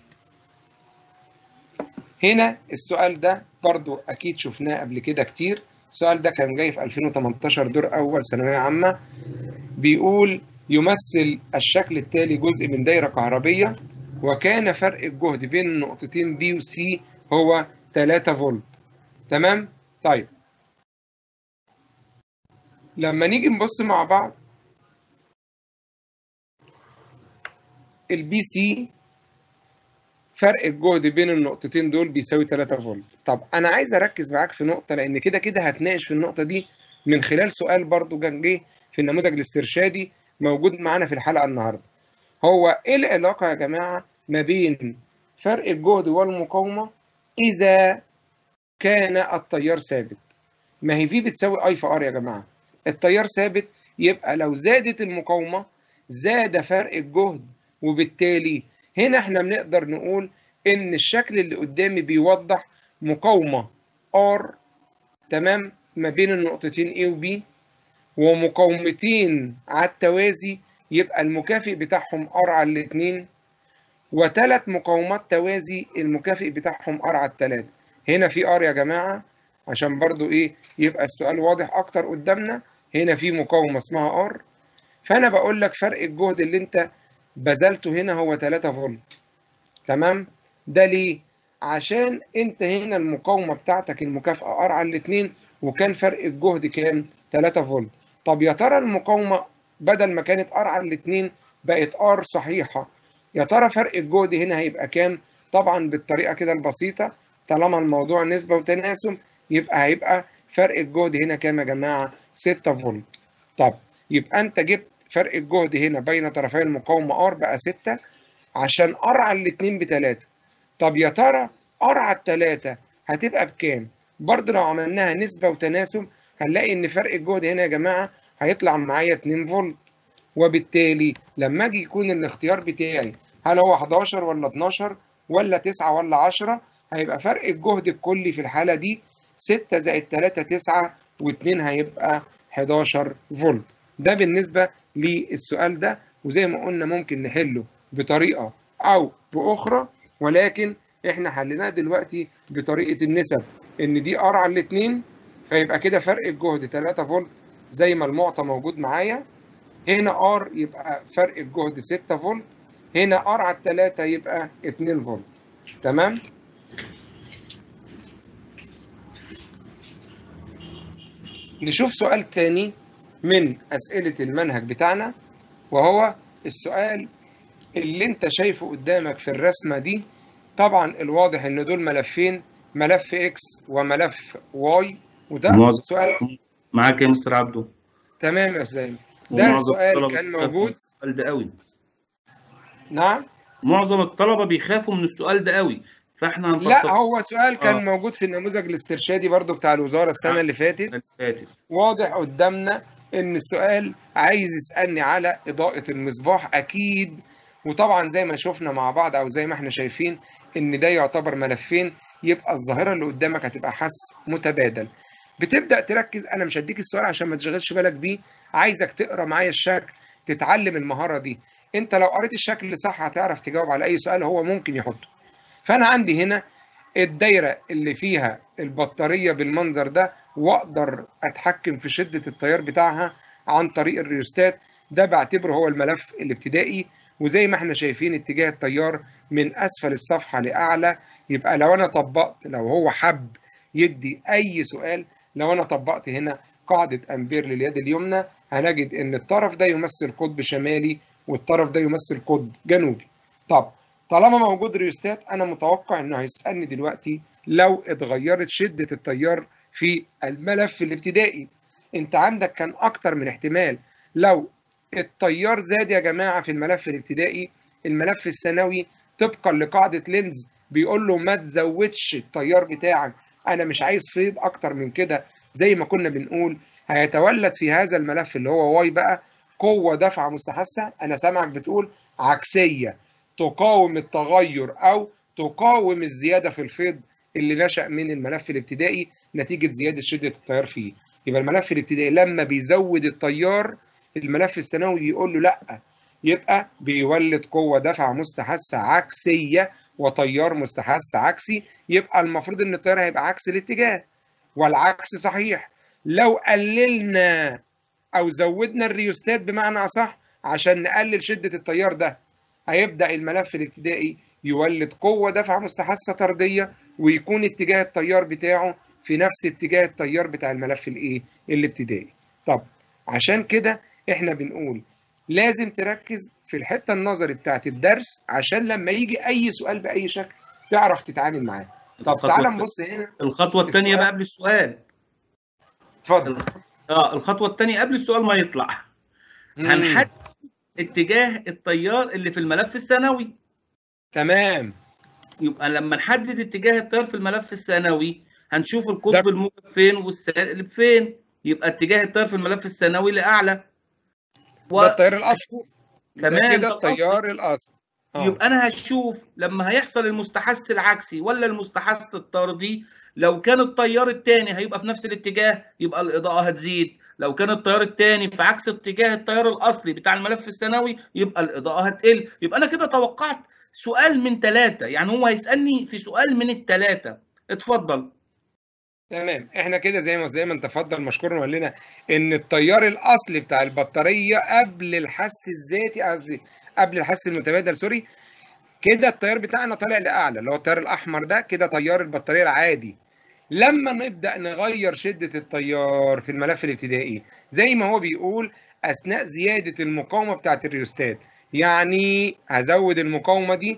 هنا السؤال ده برضو أكيد شفناه قبل كده كتير السؤال ده كان جاي في 2018 دور أول ثانوية عامة بيقول يمثل الشكل التالي جزء من دايرة كهربية وكان فرق الجهد بين النقطتين B و C هو 3 فولت تمام؟ طيب لما نيجي نبص مع بعض البي سي فرق الجهد بين النقطتين دول بيساوي 3 فولت طب انا عايز اركز معاك في نقطه لان كده كده هتناقش في النقطه دي من خلال سؤال برضو كان جه في النموذج الاسترشادي موجود معانا في الحلقه النهارده هو ايه العلاقه يا جماعه ما بين فرق الجهد والمقاومه اذا كان التيار ثابت ما هي في بتساوي اي في ار يا جماعه التيار ثابت يبقى لو زادت المقاومه زاد فرق الجهد وبالتالي هنا احنا بنقدر نقول ان الشكل اللي قدامي بيوضح مقاومه R تمام ما بين النقطتين A و B ومقاومتين على التوازي يبقى المكافئ بتاعهم R على الاتنين وثلاث مقاومات توازي المكافئ بتاعهم R على التلاتة هنا في R يا جماعة عشان برضو ايه يبقى السؤال واضح اكتر قدامنا هنا في مقاومة اسمها R فانا بقول لك فرق الجهد اللي انت بذلته هنا هو 3 فولت تمام ده ليه عشان انت هنا المقاومه بتاعتك المكافاه ار على الاثنين وكان فرق الجهد كام 3 فولت طب يا ترى المقاومه بدل ما كانت ار على الاثنين بقت ار صحيحه يا ترى فرق الجهد هنا هيبقى كام طبعا بالطريقه كده البسيطه طالما الموضوع نسبه وتناسب يبقى هيبقى فرق الجهد هنا كام يا جماعه 6 فولت طب يبقى انت جبت فرق الجهد هنا بين طرفي المقاومة R بقى 6 عشان R على الاتنين بتلاتة طب يا ترى R على التلاتة هتبقى بكام؟ برضه لو عملناها نسبة وتناسب هنلاقي إن فرق الجهد هنا يا جماعة هيطلع معايا 2 فولت وبالتالي لما أجي يكون الاختيار بتاعي هل هو 11 ولا 12 ولا 9 ولا 10 هيبقى فرق الجهد الكلي في الحالة دي 6 زائد 3 9 و2 هيبقى 11 فولت ده بالنسبة للسؤال ده وزي ما قلنا ممكن نحله بطريقة أو بأخرى ولكن إحنا حليناه دلوقتي بطريقة النسب إن دي R على الاتنين فيبقى كده فرق الجهد 3 فولت زي ما المعطى موجود معايا هنا R يبقى فرق الجهد 6 فولت هنا R على التلاتة يبقى 2 فولت تمام؟ نشوف سؤال تاني من أسئلة المنهج بتاعنا وهو السؤال اللي انت شايفه قدامك في الرسمة دي طبعا الواضح ان دول ملفين ملف اكس وملف واي وده معظم- سؤال معاك يا مستر عبده تمام يا استاذ ده ومعظم سؤال الطلبة كان بيخافوا موجود من السؤال ده قوي نعم معظم الطلبة بيخافوا من السؤال ده قوي فاحنا لا هنفصل هو سؤال كان آه. موجود في النموذج الاسترشادي برضو بتاع الوزارة السنة اللي فاتت اللي فاتت واضح قدامنا ان السؤال عايز يسألني على إضاءة المصباح أكيد وطبعا زي ما شفنا مع بعض أو زي ما احنا شايفين ان ده يعتبر ملفين يبقى الظاهرة اللي قدامك هتبقى حس متبادل بتبدأ تركز أنا مش هديك السؤال عشان ما تشغلش بالك بيه عايزك تقرا معايا الشكل تتعلم المهارة دي انت لو قريت الشكل صح هتعرف تجاوب على أي سؤال هو ممكن يحطه فأنا عندي هنا الدايرة اللي فيها البطارية بالمنظر ده واقدر اتحكم في شدة التيار بتاعها عن طريق الريوستات ده بعتبره هو الملف الابتدائي وزي ما احنا شايفين اتجاه التيار من اسفل الصفحة لاعلى يبقى لو انا طبقت لو هو حب يدي اي سؤال لو انا طبقت هنا قاعدة امبير لليد اليمنى هنجد ان الطرف ده يمثل قطب شمالي والطرف ده يمثل قطب جنوبي طب طالما موجود ريوستات انا متوقع انه هيسالني دلوقتي لو اتغيرت شده التيار في الملف الابتدائي انت عندك كان اكتر من احتمال لو التيار زاد يا جماعه في الملف الابتدائي الملف الثانوي طبقا لقاعده لينز بيقول له ما تزودش التيار بتاعك انا مش عايز فيض اكتر من كده زي ما كنا بنقول هيتولد في هذا الملف اللي هو واي بقى قوه دفعه مستحثه انا سامعك بتقول عكسيه تقاوم التغير او تقاوم الزياده في الفيض اللي نشأ من الملف الابتدائي نتيجه زياده شده التيار فيه يبقى الملف الابتدائي لما بيزود التيار الملف الثانوي بيقول له لا يبقى بيولد قوه دفع مستحثه عكسيه وتيار مستحث عكسي يبقى المفروض ان التيار هيبقى عكس الاتجاه والعكس صحيح لو قللنا او زودنا الريوستات بمعنى اصح عشان نقلل شده التيار ده هيبدا الملف الابتدائي يولد قوه دفع مستحثه طرديه ويكون اتجاه التيار بتاعه في نفس اتجاه التيار بتاع الملف الايه الابتدائي طب عشان كده احنا بنقول لازم تركز في الحته النظري بتاعت الدرس عشان لما يجي اي سؤال باي شكل تعرف تتعامل معاه طب الخطوة تعالى الت- نبص هنا الخطوه الثانيه السؤال. بقى قبل السؤال اتفضل الخ- اه الخطوه الثانيه قبل السؤال ما يطلع مم. هنحدد اتجاه التيار اللي في الملف الثانوي تمام يبقى لما نحدد اتجاه التيار في الملف الثانوي هنشوف القطب الموجب فين والسالب فين يبقى اتجاه التيار في الملف الثانوي لاعلى ده التيار الاصلي ده كمان كده ده الأصلي. التيار الاصلي اه يبقى انا هشوف لما هيحصل المستحث العكسي ولا المستحث الطردي لو كان التيار الثاني هيبقى في نفس الاتجاه يبقى الاضاءه هتزيد لو كان التيار الثاني في عكس اتجاه التيار الاصلي بتاع الملف الثانوي يبقى الاضاءه هتقل يبقى انا كده توقعت سؤال من ثلاثه يعني هو هيسالني في سؤال من الثلاثه اتفضل تمام احنا كده زي ما زي ما انت تفضل مشكور وقال لنا ان التيار الاصلي بتاع البطاريه قبل الحس الذاتي قصدي قبل الحس المتبادل سوري كده التيار بتاعنا طالع لاعلى اللي هو التيار الاحمر ده كده تيار البطاريه العادي لما نبدا نغير شده التيار في الملف الابتدائي زي ما هو بيقول اثناء زياده المقاومه بتاعه الريوستات يعني هزود المقاومه دي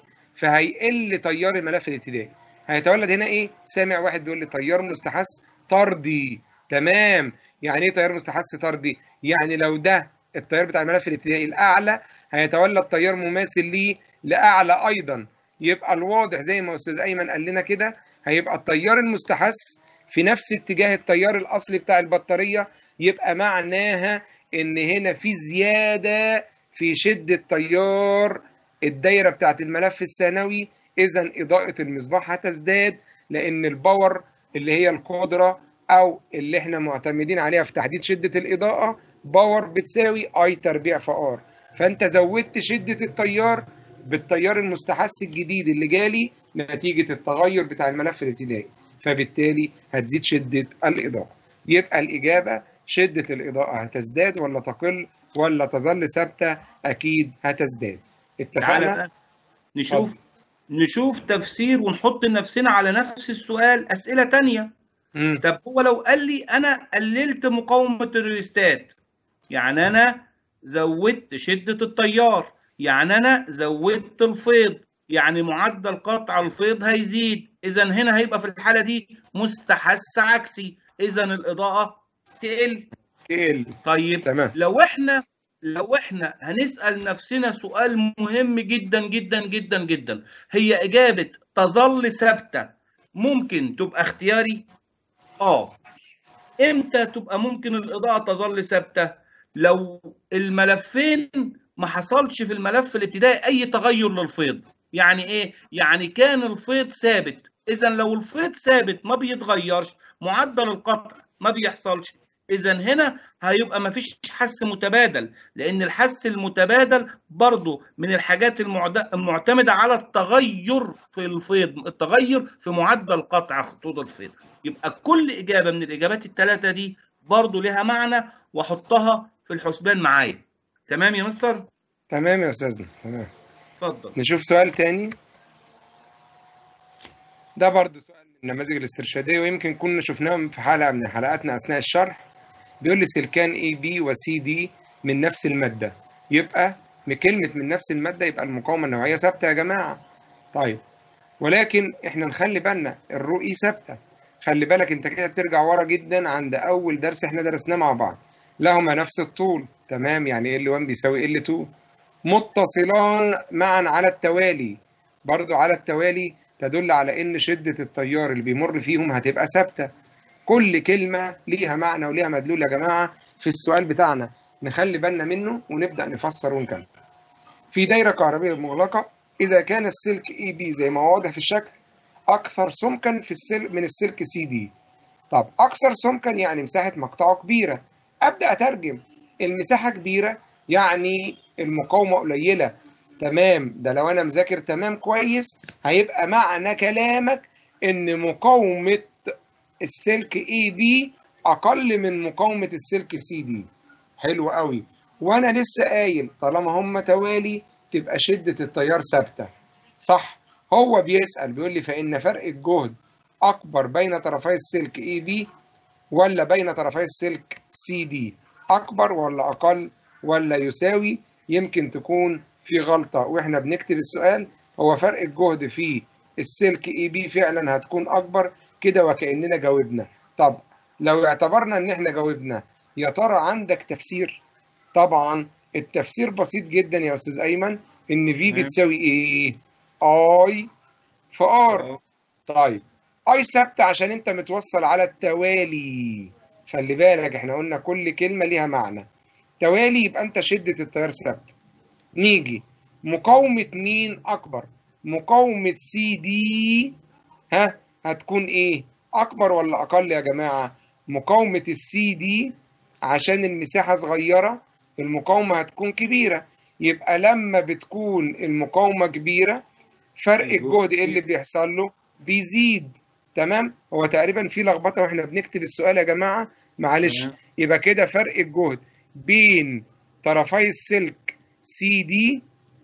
فهيقل تيار الملف الابتدائي هيتولد هنا ايه سامع واحد بيقول لي تيار مستحث طردي تمام يعني ايه تيار مستحث طردي يعني لو ده التيار بتاع الملف الابتدائي الاعلى هيتولد تيار مماثل ليه لاعلى ايضا يبقى الواضح زي ما استاذ ايمن قال لنا كده هيبقى التيار المستحث في نفس اتجاه التيار الاصلي بتاع البطاريه يبقى معناها ان هنا في زياده في شده تيار الدايره بتاعت الملف الثانوي اذا اضاءه المصباح هتزداد لان الباور اللي هي القدره او اللي احنا معتمدين عليها في تحديد شده الاضاءه باور بتساوي اي تربيع في ار فانت زودت شده التيار بالتيار المستحث الجديد اللي جالي نتيجه التغير بتاع الملف الابتدائي فبالتالي هتزيد شده الاضاءه يبقى الاجابه شده الاضاءه هتزداد ولا تقل ولا تظل ثابته اكيد هتزداد تعالى اتفقنا بقى نشوف نشوف تفسير ونحط نفسنا على نفس السؤال اسئله تانية مم. طب هو لو قال لي انا قللت مقاومه الريستات يعني انا زودت شده التيار يعني انا زودت الفيض يعني معدل قطع الفيض هيزيد اذا هنا هيبقى في الحاله دي مستحث عكسي اذا الاضاءه تقل تقل طيب تمام لو احنا لو احنا هنسأل نفسنا سؤال مهم جدا جدا جدا جدا هي إجابة تظل ثابتة ممكن تبقى اختياري؟ اه امتى تبقى ممكن الإضاءة تظل ثابتة؟ لو الملفين ما حصلش في الملف الابتدائي أي تغير للفيض يعني ايه؟ يعني كان الفيض ثابت إذا لو الفيض ثابت ما بيتغيرش معدل القطع ما بيحصلش اذا هنا هيبقى ما فيش حس متبادل لان الحس المتبادل برضو من الحاجات المعد- المعتمده على التغير في الفيض التغير في معدل قطع خطوط الفيض يبقى كل اجابه من الاجابات الثلاثه دي برضو لها معنى واحطها في الحسبان معايا تمام يا مستر تمام يا استاذنا تمام اتفضل نشوف سؤال تاني ده برضو سؤال من النماذج الاسترشادية ويمكن كنا شفناه في حلقة من حلقاتنا أثناء الشرح بيقول لي سلكان اي بي وسي دي من نفس المادة يبقى بكلمة من نفس المادة يبقى المقاومة النوعية ثابتة يا جماعة طيب ولكن احنا نخلي بالنا الرو اي ثابتة خلي بالك انت كده بترجع ورا جدا عند أول درس احنا درسناه مع بعض لهما نفس الطول تمام يعني ال 1 بيساوي ال 2 متصلان معا على التوالي برضو على التوالي تدل على ان شدة التيار اللي بيمر فيهم هتبقى ثابتة كل كلمة ليها معنى وليها مدلول يا جماعة في السؤال بتاعنا نخلي بالنا منه ونبدأ نفسر ونكمل في دايرة كهربية مغلقة إذا كان السلك اي بي زي ما هو واضح في الشكل أكثر سمكا في السلك من السلك سي دي طب أكثر سمكا يعني مساحة مقطعه كبيرة أبدأ أترجم المساحة كبيرة يعني المقاومة قليلة تمام ده لو أنا مذاكر تمام كويس هيبقى معنى كلامك إن مقاومة السلك اي بي أقل من مقاومة السلك سي دي حلو قوي وأنا لسه قايل طالما هم توالي تبقى شدة التيار ثابتة صح هو بيسأل بيقول لي فإن فرق الجهد أكبر بين طرفي السلك اي بي ولا بين طرفي السلك سي دي أكبر ولا أقل ولا يساوي يمكن تكون في غلطة واحنا بنكتب السؤال هو فرق الجهد في السلك اي بي فعلا هتكون اكبر كده وكأننا جاوبنا طب لو اعتبرنا ان احنا جاوبنا يا ترى عندك تفسير طبعا التفسير بسيط جدا يا استاذ ايمن ان في تمام. بتساوي ايه اي في ار طيب اي ثابته عشان انت متوصل على التوالي خلي بالك احنا قلنا كل كلمه ليها معنى توالي يبقى انت شده التيار ثابته نيجي مقاومه مين اكبر مقاومه سي دي ها هتكون ايه اكبر ولا اقل يا جماعه مقاومه السي دي عشان المساحه صغيره المقاومه هتكون كبيره يبقى لما بتكون المقاومه كبيره فرق الجهد ايه اللي بيحصل له بيزيد تمام هو تقريبا في لخبطه واحنا بنكتب السؤال يا جماعه معلش تمام. يبقى كده فرق الجهد بين طرفي السلك سي دي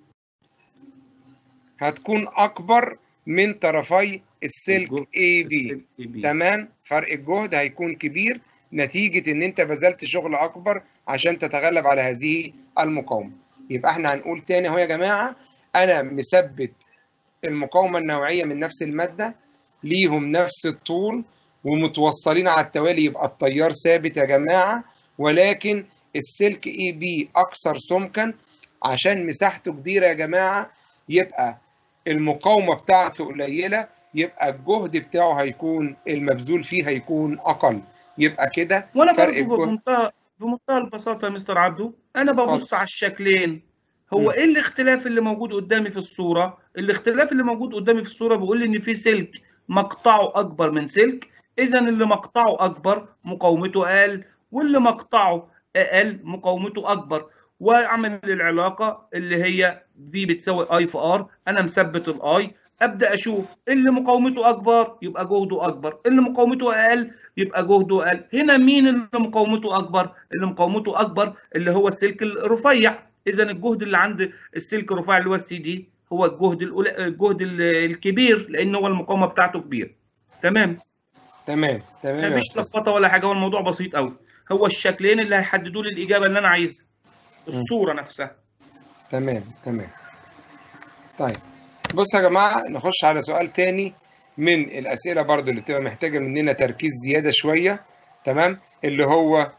هتكون اكبر من طرفي السلك الجهد اي بي تمام فرق الجهد هيكون كبير نتيجة ان انت بذلت شغل اكبر عشان تتغلب على هذه المقاومة يبقى احنا هنقول تاني اهو يا جماعة انا مثبت المقاومة النوعية من نفس المادة ليهم نفس الطول ومتوصلين على التوالي يبقى التيار ثابت يا جماعة ولكن السلك اي بي اكثر سمكا عشان مساحته كبيرة يا جماعة يبقى المقاومة بتاعته قليلة يبقى الجهد بتاعه هيكون المبذول فيه هيكون اقل يبقى كده وانا فرق برضو الجهد. بمنتهى بمنتهى البساطه يا مستر عبدو انا ببص اتفضل. على الشكلين هو مم. ايه الاختلاف اللي موجود قدامي في الصوره الاختلاف اللي موجود قدامي في الصوره بيقول لي ان في سلك مقطعه اكبر من سلك اذا اللي مقطعه اكبر مقاومته اقل واللي مقطعه اقل مقاومته اكبر واعمل العلاقه اللي هي في بتساوي اي في ار انا مثبت الاي ابدا اشوف اللي مقاومته اكبر يبقى جهده اكبر اللي مقاومته اقل يبقى جهده اقل هنا مين اللي مقاومته اكبر اللي مقاومته اكبر اللي هو السلك الرفيع اذا الجهد اللي عند السلك الرفيع اللي هو السي دي هو الجهد الأول- الجهد ال- الكبير لان هو المقاومه بتاعته كبيره تمام تمام تمام يا مفيش أستاذ. لخبطه ولا حاجه هو الموضوع بسيط قوي هو الشكلين اللي هيحددوا لي الاجابه اللي انا عايزها الصوره نفسها تمام تمام طيب بص يا جماعة نخش على سؤال تاني من الأسئلة برضو اللي بتبقى محتاجة مننا تركيز زيادة شوية تمام اللي هو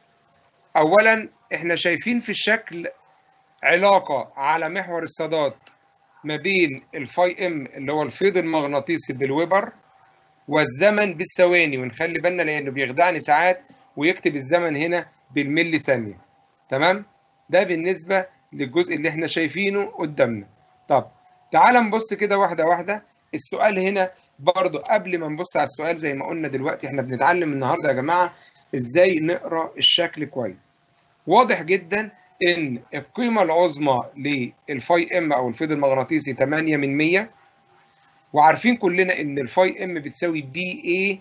أولا احنا شايفين في الشكل علاقة على محور الصادات ما بين الفاي ام اللي هو الفيض المغناطيسي بالويبر والزمن بالثواني ونخلي بالنا لأنه بيخدعني ساعات ويكتب الزمن هنا بالملي ثانية تمام ده بالنسبة للجزء اللي احنا شايفينه قدامنا طب تعال نبص كده واحدة واحدة السؤال هنا برضو قبل ما نبص على السؤال زي ما قلنا دلوقتي احنا بنتعلم النهاردة يا جماعة ازاي نقرأ الشكل كويس واضح جدا ان القيمة العظمى للفاي ام او الفيض المغناطيسي 8 من 100 وعارفين كلنا ان الفاي ام بتساوي بي اي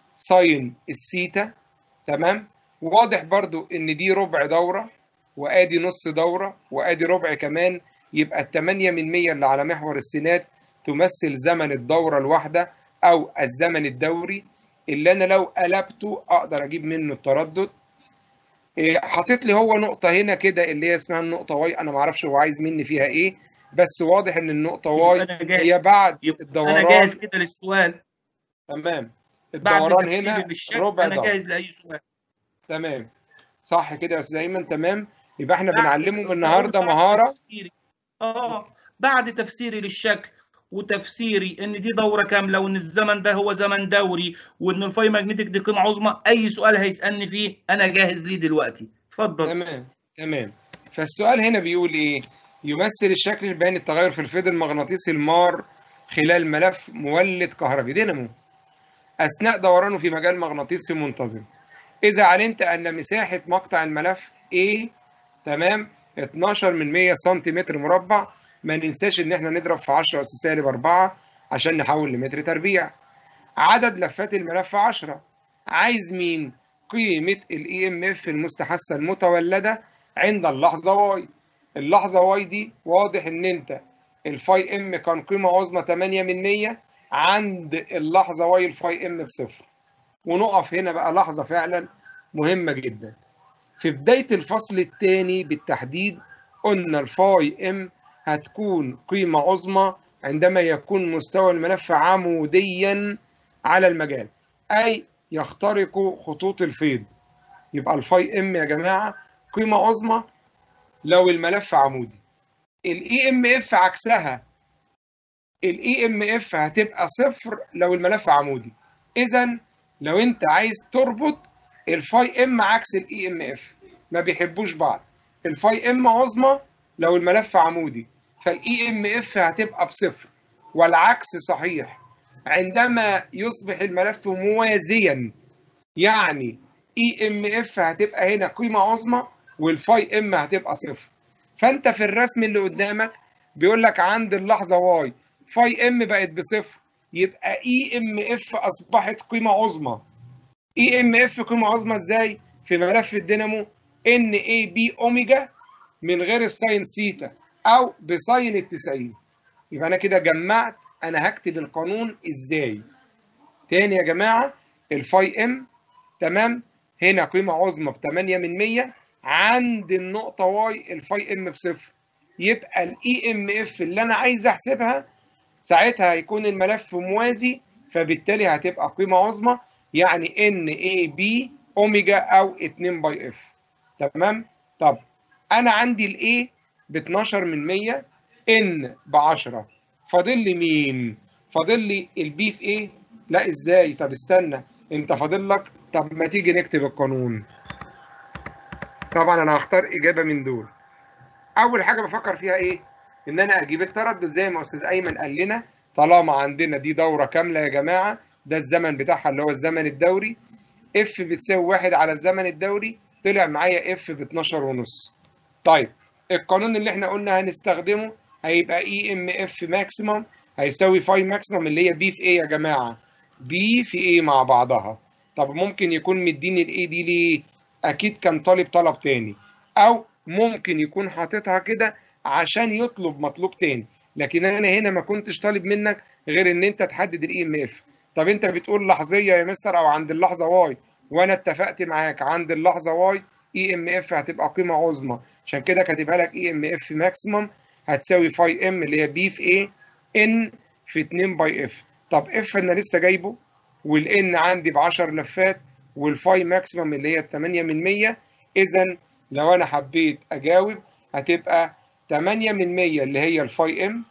ساين السيتا تمام وواضح برضو ان دي ربع دورة وادي نص دورة وادي ربع كمان يبقى التمانية من مية اللي على محور السينات تمثل زمن الدورة الواحدة او الزمن الدوري اللي انا لو قلبته اقدر اجيب منه التردد إيه، حاطط لي هو نقطة هنا كده اللي هي اسمها النقطة واي انا معرفش هو عايز مني فيها ايه بس واضح ان النقطة واي يبقى انا جاهز هي بعد يبقى انا الدوران جاهز كده للسؤال تمام بعد الدوران تفسيري هنا للشكل ربع انا دورة جاهز لاي سؤال تمام صح كده يا استاذ ايمن تمام يبقى احنا بعد- بنعلمهم النهارده بعد مهارة تفسيري اه بعد تفسيري للشكل وتفسيري ان دي دوره كامله وان الزمن ده هو زمن دوري وان الفاي ماجنتيك دي قيمه عظمى اي سؤال هيسالني فيه انا جاهز ليه دلوقتي اتفضل تمام تمام فالسؤال هنا بيقول ايه يمثل الشكل البياني التغير في الفيض المغناطيسي المار خلال ملف مولد كهربي دينامو اثناء دورانه في مجال مغناطيسي منتظم اذا علمت ان مساحه مقطع الملف A تمام 12 من 100 سنتيمتر مربع ما ننساش ان احنا نضرب في 10 اس سالب 4 عشان نحول لمتر تربيع عدد لفات الملف 10 عايز مين قيمة الاي ام اف المستحثة المتولدة عند اللحظة واي اللحظة واي دي واضح ان انت الفاي ام كان قيمة عظمى 8 من 100 عند اللحظة واي الفاي ام بصفر ونقف هنا بقى لحظة فعلا مهمة جدا في بداية الفصل الثاني بالتحديد قلنا الفاي ام هتكون قيمة عظمى عندما يكون مستوى الملف عموديا على المجال أي يخترق خطوط الفيض يبقى الفاي ام يا جماعة قيمة عظمى لو الملف عمودي الاي ام اف عكسها الاي ام اف هتبقى صفر لو الملف عمودي اذا لو انت عايز تربط الفاي ام عكس الاي ام اف ما بيحبوش بعض الفاي ام عظمى لو الملف عمودي فالاي ام اف هتبقى بصفر والعكس صحيح عندما يصبح الملف موازيا يعني اي ام اف هتبقى هنا قيمه عظمى والفاي ام هتبقى صفر فانت في الرسم اللي قدامك بيقول لك عند اللحظه واي فاي ام بقت بصفر يبقى اي ام اف اصبحت قيمه عظمى اي ام اف قيمه عظمى ازاي في ملف الدينامو ان اي بي اوميجا من غير الساين سيتا او بساين ال 90 يبقى انا كده جمعت انا هكتب القانون ازاي تاني يا جماعه الفاي ام تمام هنا قيمه عظمى ب 8 من 100 عند النقطه واي الفاي ام بصفر يبقى الاي ام اف اللي انا عايز احسبها ساعتها هيكون الملف موازي فبالتالي هتبقى قيمه عظمى يعني ان اي بي اوميجا او 2 باي اف تمام طب انا عندي الاي ب 12 من 100 ان ب 10 فاضل لي مين فاضل لي البي في ايه لا ازاي طب استنى انت فاضل لك طب ما تيجي نكتب القانون طبعا انا هختار اجابه من دول اول حاجه بفكر فيها ايه ان انا اجيب التردد زي ما استاذ ايمن قال لنا طالما عندنا دي دوره كامله يا جماعه ده الزمن بتاعها اللي هو الزمن الدوري اف بتساوي واحد على الزمن الدوري طلع معايا اف ب 12 ونص طيب القانون اللي احنا قلنا هنستخدمه هيبقى اي ام اف ماكسيمم هيساوي فاي ماكسيمم اللي هي بي في ايه يا جماعه بي في ايه مع بعضها طب ممكن يكون مديني الاي دي ليه اكيد كان طالب طلب تاني او ممكن يكون حاططها كده عشان يطلب مطلوب تاني لكن انا هنا ما كنتش طالب منك غير ان انت تحدد الاي ام اف طب انت بتقول لحظيه يا مستر او عند اللحظه واي وانا اتفقت معاك عند اللحظه واي اي ام اف هتبقى قيمه عظمى عشان كده كاتبها لك اي ام اف ماكسيمم هتساوي فاي ام اللي هي بي في ايه ان في 2 باي اف طب اف انا لسه جايبه والان عندي ب 10 لفات والفاي ماكسيمم اللي هي 8 من 100 اذا لو انا حبيت اجاوب هتبقى 8 من 100 اللي هي الفاي ام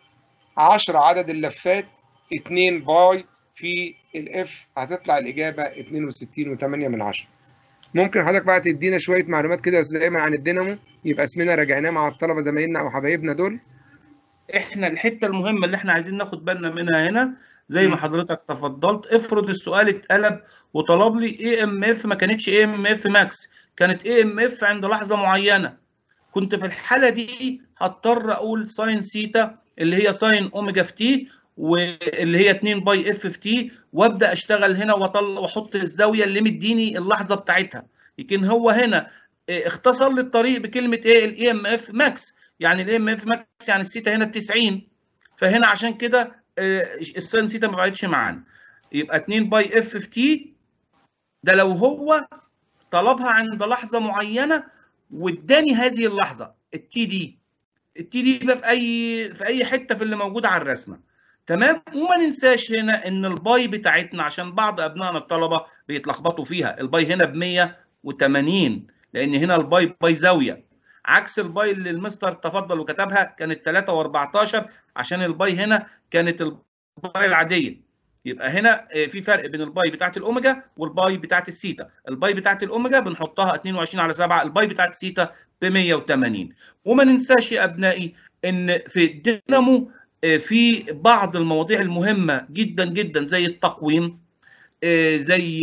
10 عدد اللفات 2 باي في الاف هتطلع الاجابه 62 و8 من 10 ممكن حضرتك بقى تدينا شويه معلومات كده يا استاذ ايمن عن الدينامو يبقى اسمنا راجعناه مع الطلبه زمايلنا او حبايبنا دول احنا الحته المهمه اللي احنا عايزين ناخد بالنا منها هنا زي ما حضرتك تفضلت افرض السؤال اتقلب وطلب لي اي ام اف ما كانتش اي ام اف ماكس كانت اي ام اف عند لحظه معينه كنت في الحاله دي هضطر اقول ساين سيتا اللي هي ساين اوميجا في تي واللي هي 2 باي اف في تي وابدا اشتغل هنا واطلع واحط الزاويه اللي مديني اللحظه بتاعتها لكن هو هنا اختصر لي الطريق بكلمه ايه الاي ام اف ماكس يعني الاي ام اف ماكس يعني السيتا هنا ب 90 فهنا عشان كده الساين سيتا ما بعدتش معانا يبقى 2 باي اف في تي ده لو هو طلبها عند لحظه معينه واداني هذه اللحظه التي دي التي دي ده في اي في اي حته في اللي موجوده على الرسمه تمام وما ننساش هنا ان الباي بتاعتنا عشان بعض ابنائنا الطلبه بيتلخبطوا فيها الباي هنا ب 180 لان هنا الباي باي زاويه عكس الباي اللي المستر تفضل وكتبها كانت 3 و14 عشان الباي هنا كانت الباي العاديه يبقى هنا في فرق بين الباي بتاعت الاوميجا والباي بتاعت السيتا الباي بتاعت الاوميجا بنحطها 22 على 7 الباي بتاعت السيتا ب 180 وما ننساش يا ابنائي ان في الدينامو في بعض المواضيع المهمه جدا جدا زي التقويم زي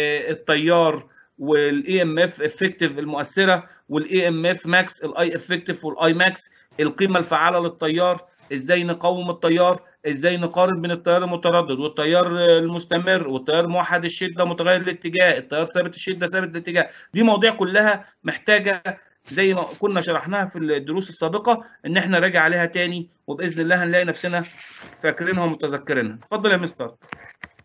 التيار والاي ام اف افكتيف المؤثره والاي ام اف ماكس الاي افكتيف والاي ماكس القيمه الفعاله للتيار ازاي نقوم التيار ازاي نقارن بين التيار المتردد والتيار المستمر والتيار موحد الشده متغير الاتجاه التيار ثابت الشده ثابت الاتجاه دي مواضيع كلها محتاجه زي ما كنا شرحناها في الدروس السابقه ان احنا راجع عليها تاني وباذن الله هنلاقي نفسنا فاكرينها ومتذكرينها اتفضل يا مستر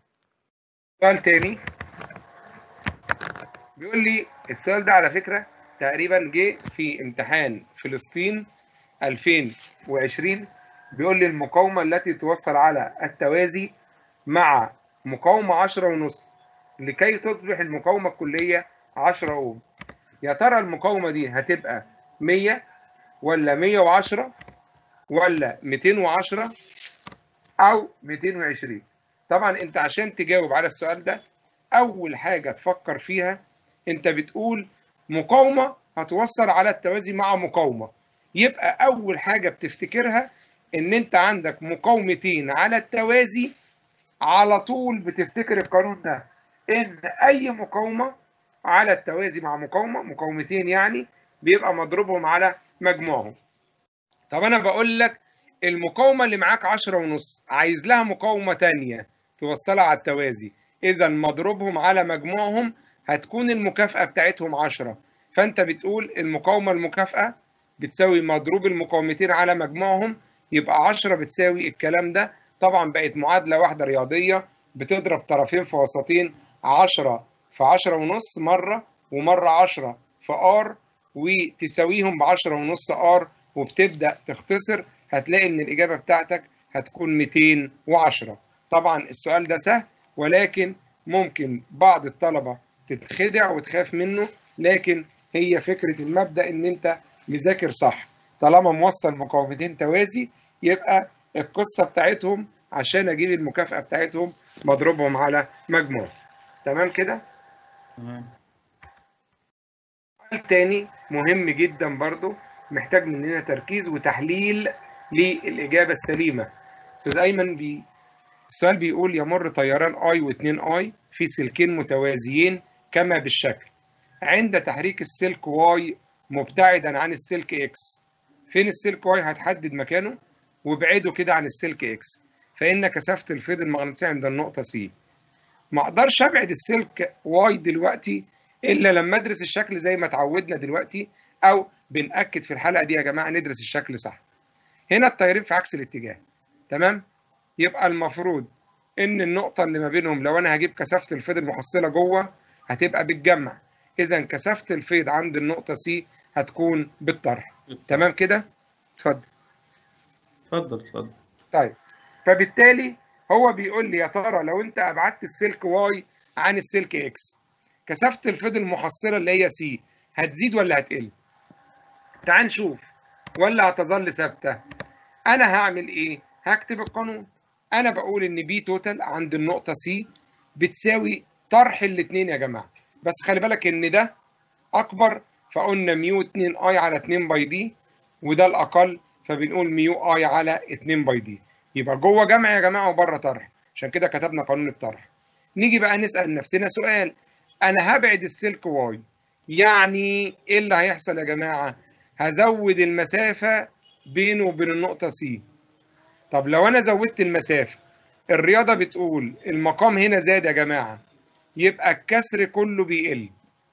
سؤال تاني بيقول لي السؤال ده على فكره تقريبا جه في امتحان فلسطين 2020 بيقول لي المقاومة التي توصل على التوازي مع مقاومة 10 ونص لكي تصبح المقاومة الكلية 10 أوم يا ترى المقاومة دي هتبقى 100 ولا 110 ولا 210 أو 220 طبعا أنت عشان تجاوب على السؤال ده أول حاجة تفكر فيها أنت بتقول مقاومة هتوصل على التوازي مع مقاومة يبقى أول حاجة بتفتكرها إن أنت عندك مقاومتين على التوازي على طول بتفتكر القانون ده إن أي مقاومة على التوازي مع مقاومة مقاومتين يعني بيبقى مضروبهم على مجموعهم طب أنا بقول لك المقاومة اللي معاك عشرة ونص عايز لها مقاومة تانية توصلها على التوازي إذا مضروبهم على مجموعهم هتكون المكافأة بتاعتهم عشرة فأنت بتقول المقاومة المكافأة بتساوي مضروب المقاومتين على مجموعهم يبقى 10 بتساوي الكلام ده طبعا بقت معادلة واحدة رياضية بتضرب طرفين في وسطين 10 في 10 ونص مرة ومرة 10 في ار وتساويهم ب 10 ونص ار وبتبدأ تختصر هتلاقي ان الإجابة بتاعتك هتكون 210 طبعا السؤال ده سهل ولكن ممكن بعض الطلبة تتخدع وتخاف منه لكن هي فكرة المبدأ ان انت مذاكر صح طالما موصل مقاومتين توازي يبقى القصة بتاعتهم عشان اجيب المكافأة بتاعتهم مضروبهم على مجموع تمام كده؟ تمام سؤال تاني مهم جدا برضو محتاج مننا تركيز وتحليل للإجابة السليمة أستاذ أيمن بي السؤال بيقول يمر طيران اي واثنين اي في سلكين متوازيين كما بالشكل عند تحريك السلك واي مبتعدا عن السلك اكس فين السلك واي هتحدد مكانه وابعده كده عن السلك اكس فإن كثافة الفيض المغناطيسي عند النقطة سي ما اقدرش ابعد السلك واي دلوقتي الا لما ادرس الشكل زي ما اتعودنا دلوقتي او بنأكد في الحلقة دي يا جماعة ندرس الشكل صح هنا الطيارين في عكس الاتجاه تمام يبقى المفروض ان النقطة اللي ما بينهم لو انا هجيب كثافة الفيض المحصلة جوه هتبقى بالجمع اذا كثافة الفيض عند النقطة سي هتكون بالطرح تمام كده اتفضل اتفضل اتفضل طيب فبالتالي هو بيقول لي يا ترى لو انت ابعدت السلك واي عن السلك اكس كثافة الفيض المحصلة اللي هي سي هتزيد ولا هتقل تعال نشوف ولا هتظل ثابتة انا هعمل ايه هكتب القانون انا بقول ان بي توتال عند النقطة سي بتساوي طرح الاثنين يا جماعة بس خلي بالك ان ده اكبر فقلنا ميو 2 اي على 2 باي دي وده الاقل فبنقول ميو اي على 2 باي دي يبقى جوه جمع يا جماعه وبره طرح عشان كده كتبنا قانون الطرح نيجي بقى نسال نفسنا سؤال انا هبعد السلك واي يعني ايه اللي هيحصل يا جماعه هزود المسافه بينه وبين النقطه سي طب لو انا زودت المسافه الرياضه بتقول المقام هنا زاد يا جماعه يبقى الكسر كله بيقل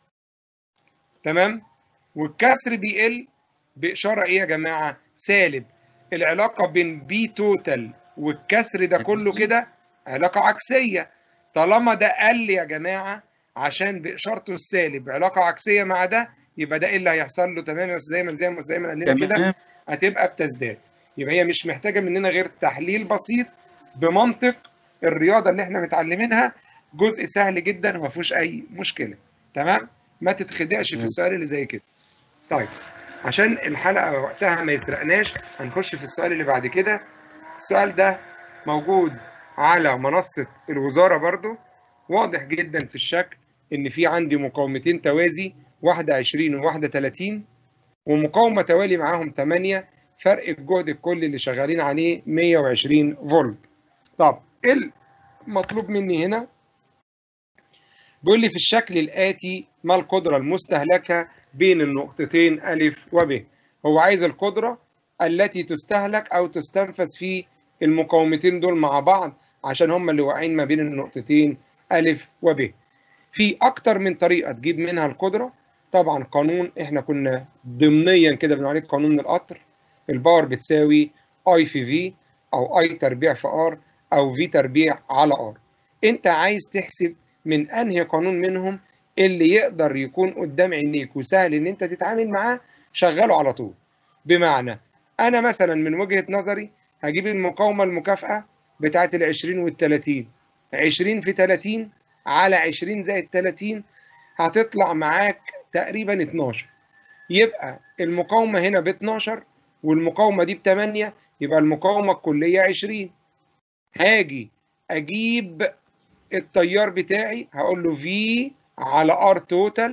تمام والكسر بيقل بإشارة إيه يا جماعة؟ سالب العلاقة بين بي توتال والكسر ده كله كده علاقة عكسية طالما ده قل يا جماعة عشان بإشارته السالب علاقة عكسية مع ده يبقى ده إيه اللي هيحصل له تمام يا أستاذ أيمن زي ما أستاذ أيمن قال لنا كده تمام هتبقى بتزداد يبقى هي مش محتاجة مننا غير تحليل بسيط بمنطق الرياضة اللي احنا متعلمينها جزء سهل جدا وما فيهوش أي مشكلة تمام؟ ما تتخدعش في تمام. السؤال اللي زي كده طيب عشان الحلقة وقتها ما يسرقناش هنخش في السؤال اللي بعد كده السؤال ده موجود على منصة الوزارة برضو واضح جدا في الشكل ان في عندي مقاومتين توازي واحدة 20 وواحدة 30 ومقاومة توالي معاهم 8 فرق الجهد الكلي اللي شغالين عليه 120 فولت طب ايه المطلوب مني هنا بيقول لي في الشكل الآتي ما القدرة المستهلكة بين النقطتين أ وب هو عايز القدرة التي تستهلك أو تستنفذ في المقاومتين دول مع بعض عشان هم اللي واقعين ما بين النقطتين أ وب في أكتر من طريقة تجيب منها القدرة طبعا قانون احنا كنا ضمنيا كده بنقول عليه قانون القطر الباور بتساوي اي في في او اي تربيع في ار او في تربيع على ار انت عايز تحسب من انهي قانون منهم اللي يقدر يكون قدام عينيك وسهل ان انت تتعامل معاه شغله على طول بمعنى انا مثلا من وجهة نظري هجيب المقاومة المكافأة بتاعت ال 20 وال 30 20 في 30 على 20 زائد 30 هتطلع معاك تقريبا 12 يبقى المقاومة هنا ب 12 والمقاومة دي ب 8 يبقى المقاومة الكلية 20 هاجي اجيب التيار بتاعي هقول له في على ار توتال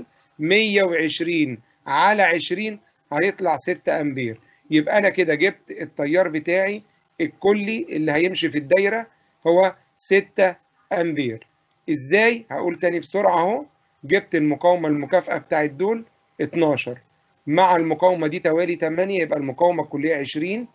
120 على 20 هيطلع 6 امبير يبقى انا كده جبت التيار بتاعي الكلي اللي هيمشي في الدايره هو 6 امبير ازاي هقول تاني بسرعه اهو جبت المقاومه المكافاه بتاعت دول 12 مع المقاومه دي توالي 8 يبقى المقاومه الكليه 20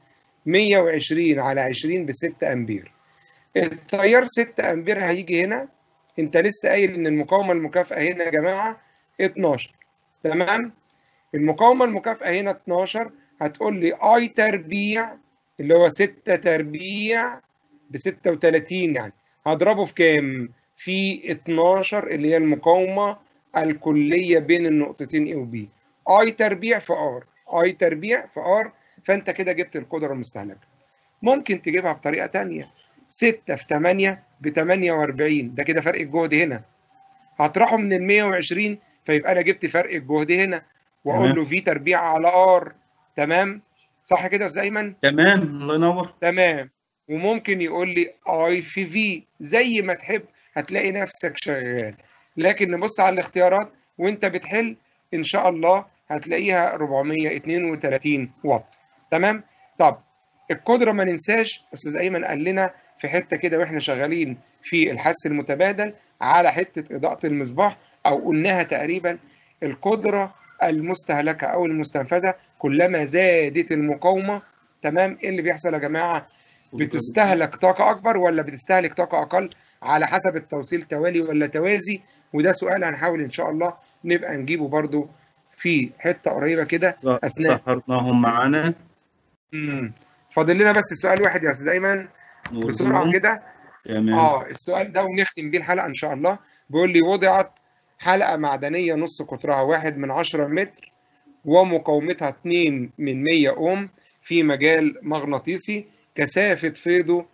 120 على 20 ب 6 امبير التيار 6 امبير هيجي هنا انت لسه قايل ان المقاومه المكافاه هنا يا جماعه 12 تمام المقاومه المكافاه هنا 12 هتقول لي اي تربيع اللي هو 6 تربيع ب 36 يعني هضربه في كام في 12 اللي هي المقاومه الكليه بين النقطتين A و B اي تربيع في ار اي تربيع في ار فانت كده جبت القدره المستهلكه ممكن تجيبها بطريقه ثانيه 6 في 8 ب 48 ده كده فرق الجهد هنا هطرحه من ال 120 فيبقى انا جبت فرق الجهد هنا واقول له في تربيع على ار تمام صح كده يا استاذ ايمن تمام الله ينور تمام وممكن يقول لي اي في في زي ما تحب هتلاقي نفسك شغال لكن نبص على الاختيارات وانت بتحل ان شاء الله هتلاقيها 432 واط تمام طب القدرة ما ننساش أستاذ أيمن قال لنا في حتة كده وإحنا شغالين في الحس المتبادل على حتة إضاءة المصباح أو قلناها تقريبا القدرة المستهلكة أو المستنفذة كلما زادت المقاومة تمام إيه اللي بيحصل يا جماعة؟ بتستهلك طاقة أكبر ولا بتستهلك طاقة أقل على حسب التوصيل توالي ولا توازي وده سؤال هنحاول إن شاء الله نبقى نجيبه برضو في حتة قريبة كده أثناء سهرناهم معانا امم فاضل لنا بس سؤال واحد يا استاذ ايمن بسرعه كده تمام اه السؤال ده ونختم بيه الحلقه ان شاء الله بيقول لي وضعت حلقه معدنيه نص قطرها واحد من عشرة متر ومقاومتها 2 من 100 اوم في مجال مغناطيسي كثافه فيضه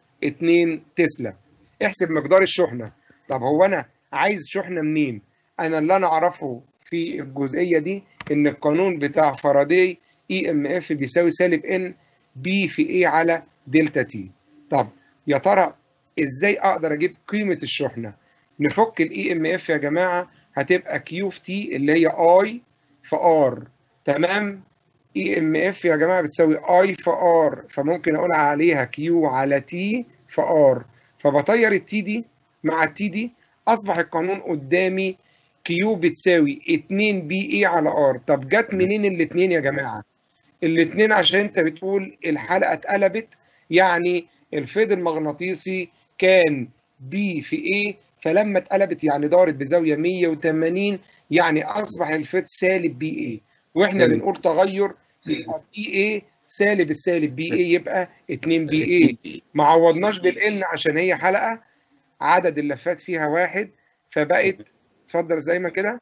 2 تسلا احسب مقدار الشحنه طب هو انا عايز شحنه منين انا اللي انا اعرفه في الجزئيه دي ان القانون بتاع فاراداي اي ام اف بيساوي سالب ان بي في ايه على دلتا تي طب يا ترى ازاي اقدر اجيب قيمه الشحنه نفك الاي ام اف يا جماعه هتبقى كيو في تي اللي هي اي في ار تمام اي ام اف يا جماعه بتساوي اي في ار فممكن اقول عليها كيو على تي في ار فبطير التي دي مع التي دي اصبح القانون قدامي كيو بتساوي 2 بي اي على ار طب جت منين الاثنين يا جماعه الاثنين عشان انت بتقول الحلقه اتقلبت يعني الفيض المغناطيسي كان بي في ايه فلما اتقلبت يعني دارت بزاويه 180 يعني اصبح الفيض سالب بي ايه واحنا سالب. بنقول تغير يبقى بي ايه سالب السالب بي ايه يبقى 2 بي ايه ما عوضناش بالان عشان هي حلقه عدد اللفات فيها واحد فبقت اتفضل زي ما كده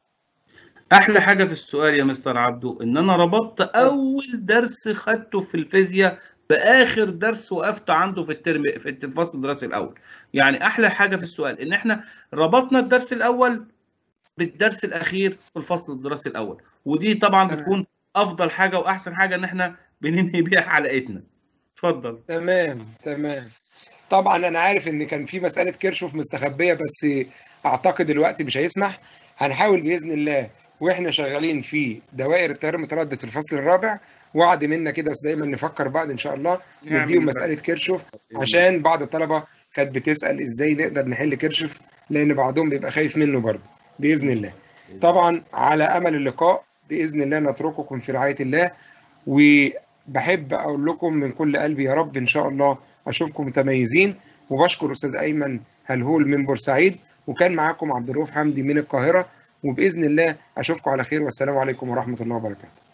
احلى حاجه في السؤال يا مستر عبدو ان انا ربطت اول درس خدته في الفيزياء باخر درس وقفت عنده في الترم في الفصل الدراسي الاول يعني احلى حاجه في السؤال ان احنا ربطنا الدرس الاول بالدرس الاخير في الفصل الدراسي الاول ودي طبعا تمام. بتكون افضل حاجه واحسن حاجه ان احنا بننهي بيها حلقتنا اتفضل تمام تمام طبعا انا عارف ان كان في مساله كيرشوف مستخبيه بس اعتقد الوقت مش هيسمح هنحاول باذن الله واحنا شغالين في دوائر التيار المتردد في الفصل الرابع وعد منا كده بس دايما نفكر بعض ان شاء الله نعمل نديهم بقى. مساله كيرشوف عشان بعض الطلبه كانت بتسال ازاي نقدر نحل كيرشوف لان بعضهم بيبقى خايف منه برضه باذن الله طبعا على امل اللقاء باذن الله نترككم في رعايه الله وبحب اقول لكم من كل قلبي يا رب ان شاء الله اشوفكم متميزين وبشكر استاذ ايمن هلهول من بورسعيد وكان معاكم عبد الرؤوف حمدي من القاهره وباذن الله اشوفكم على خير والسلام عليكم ورحمه الله وبركاته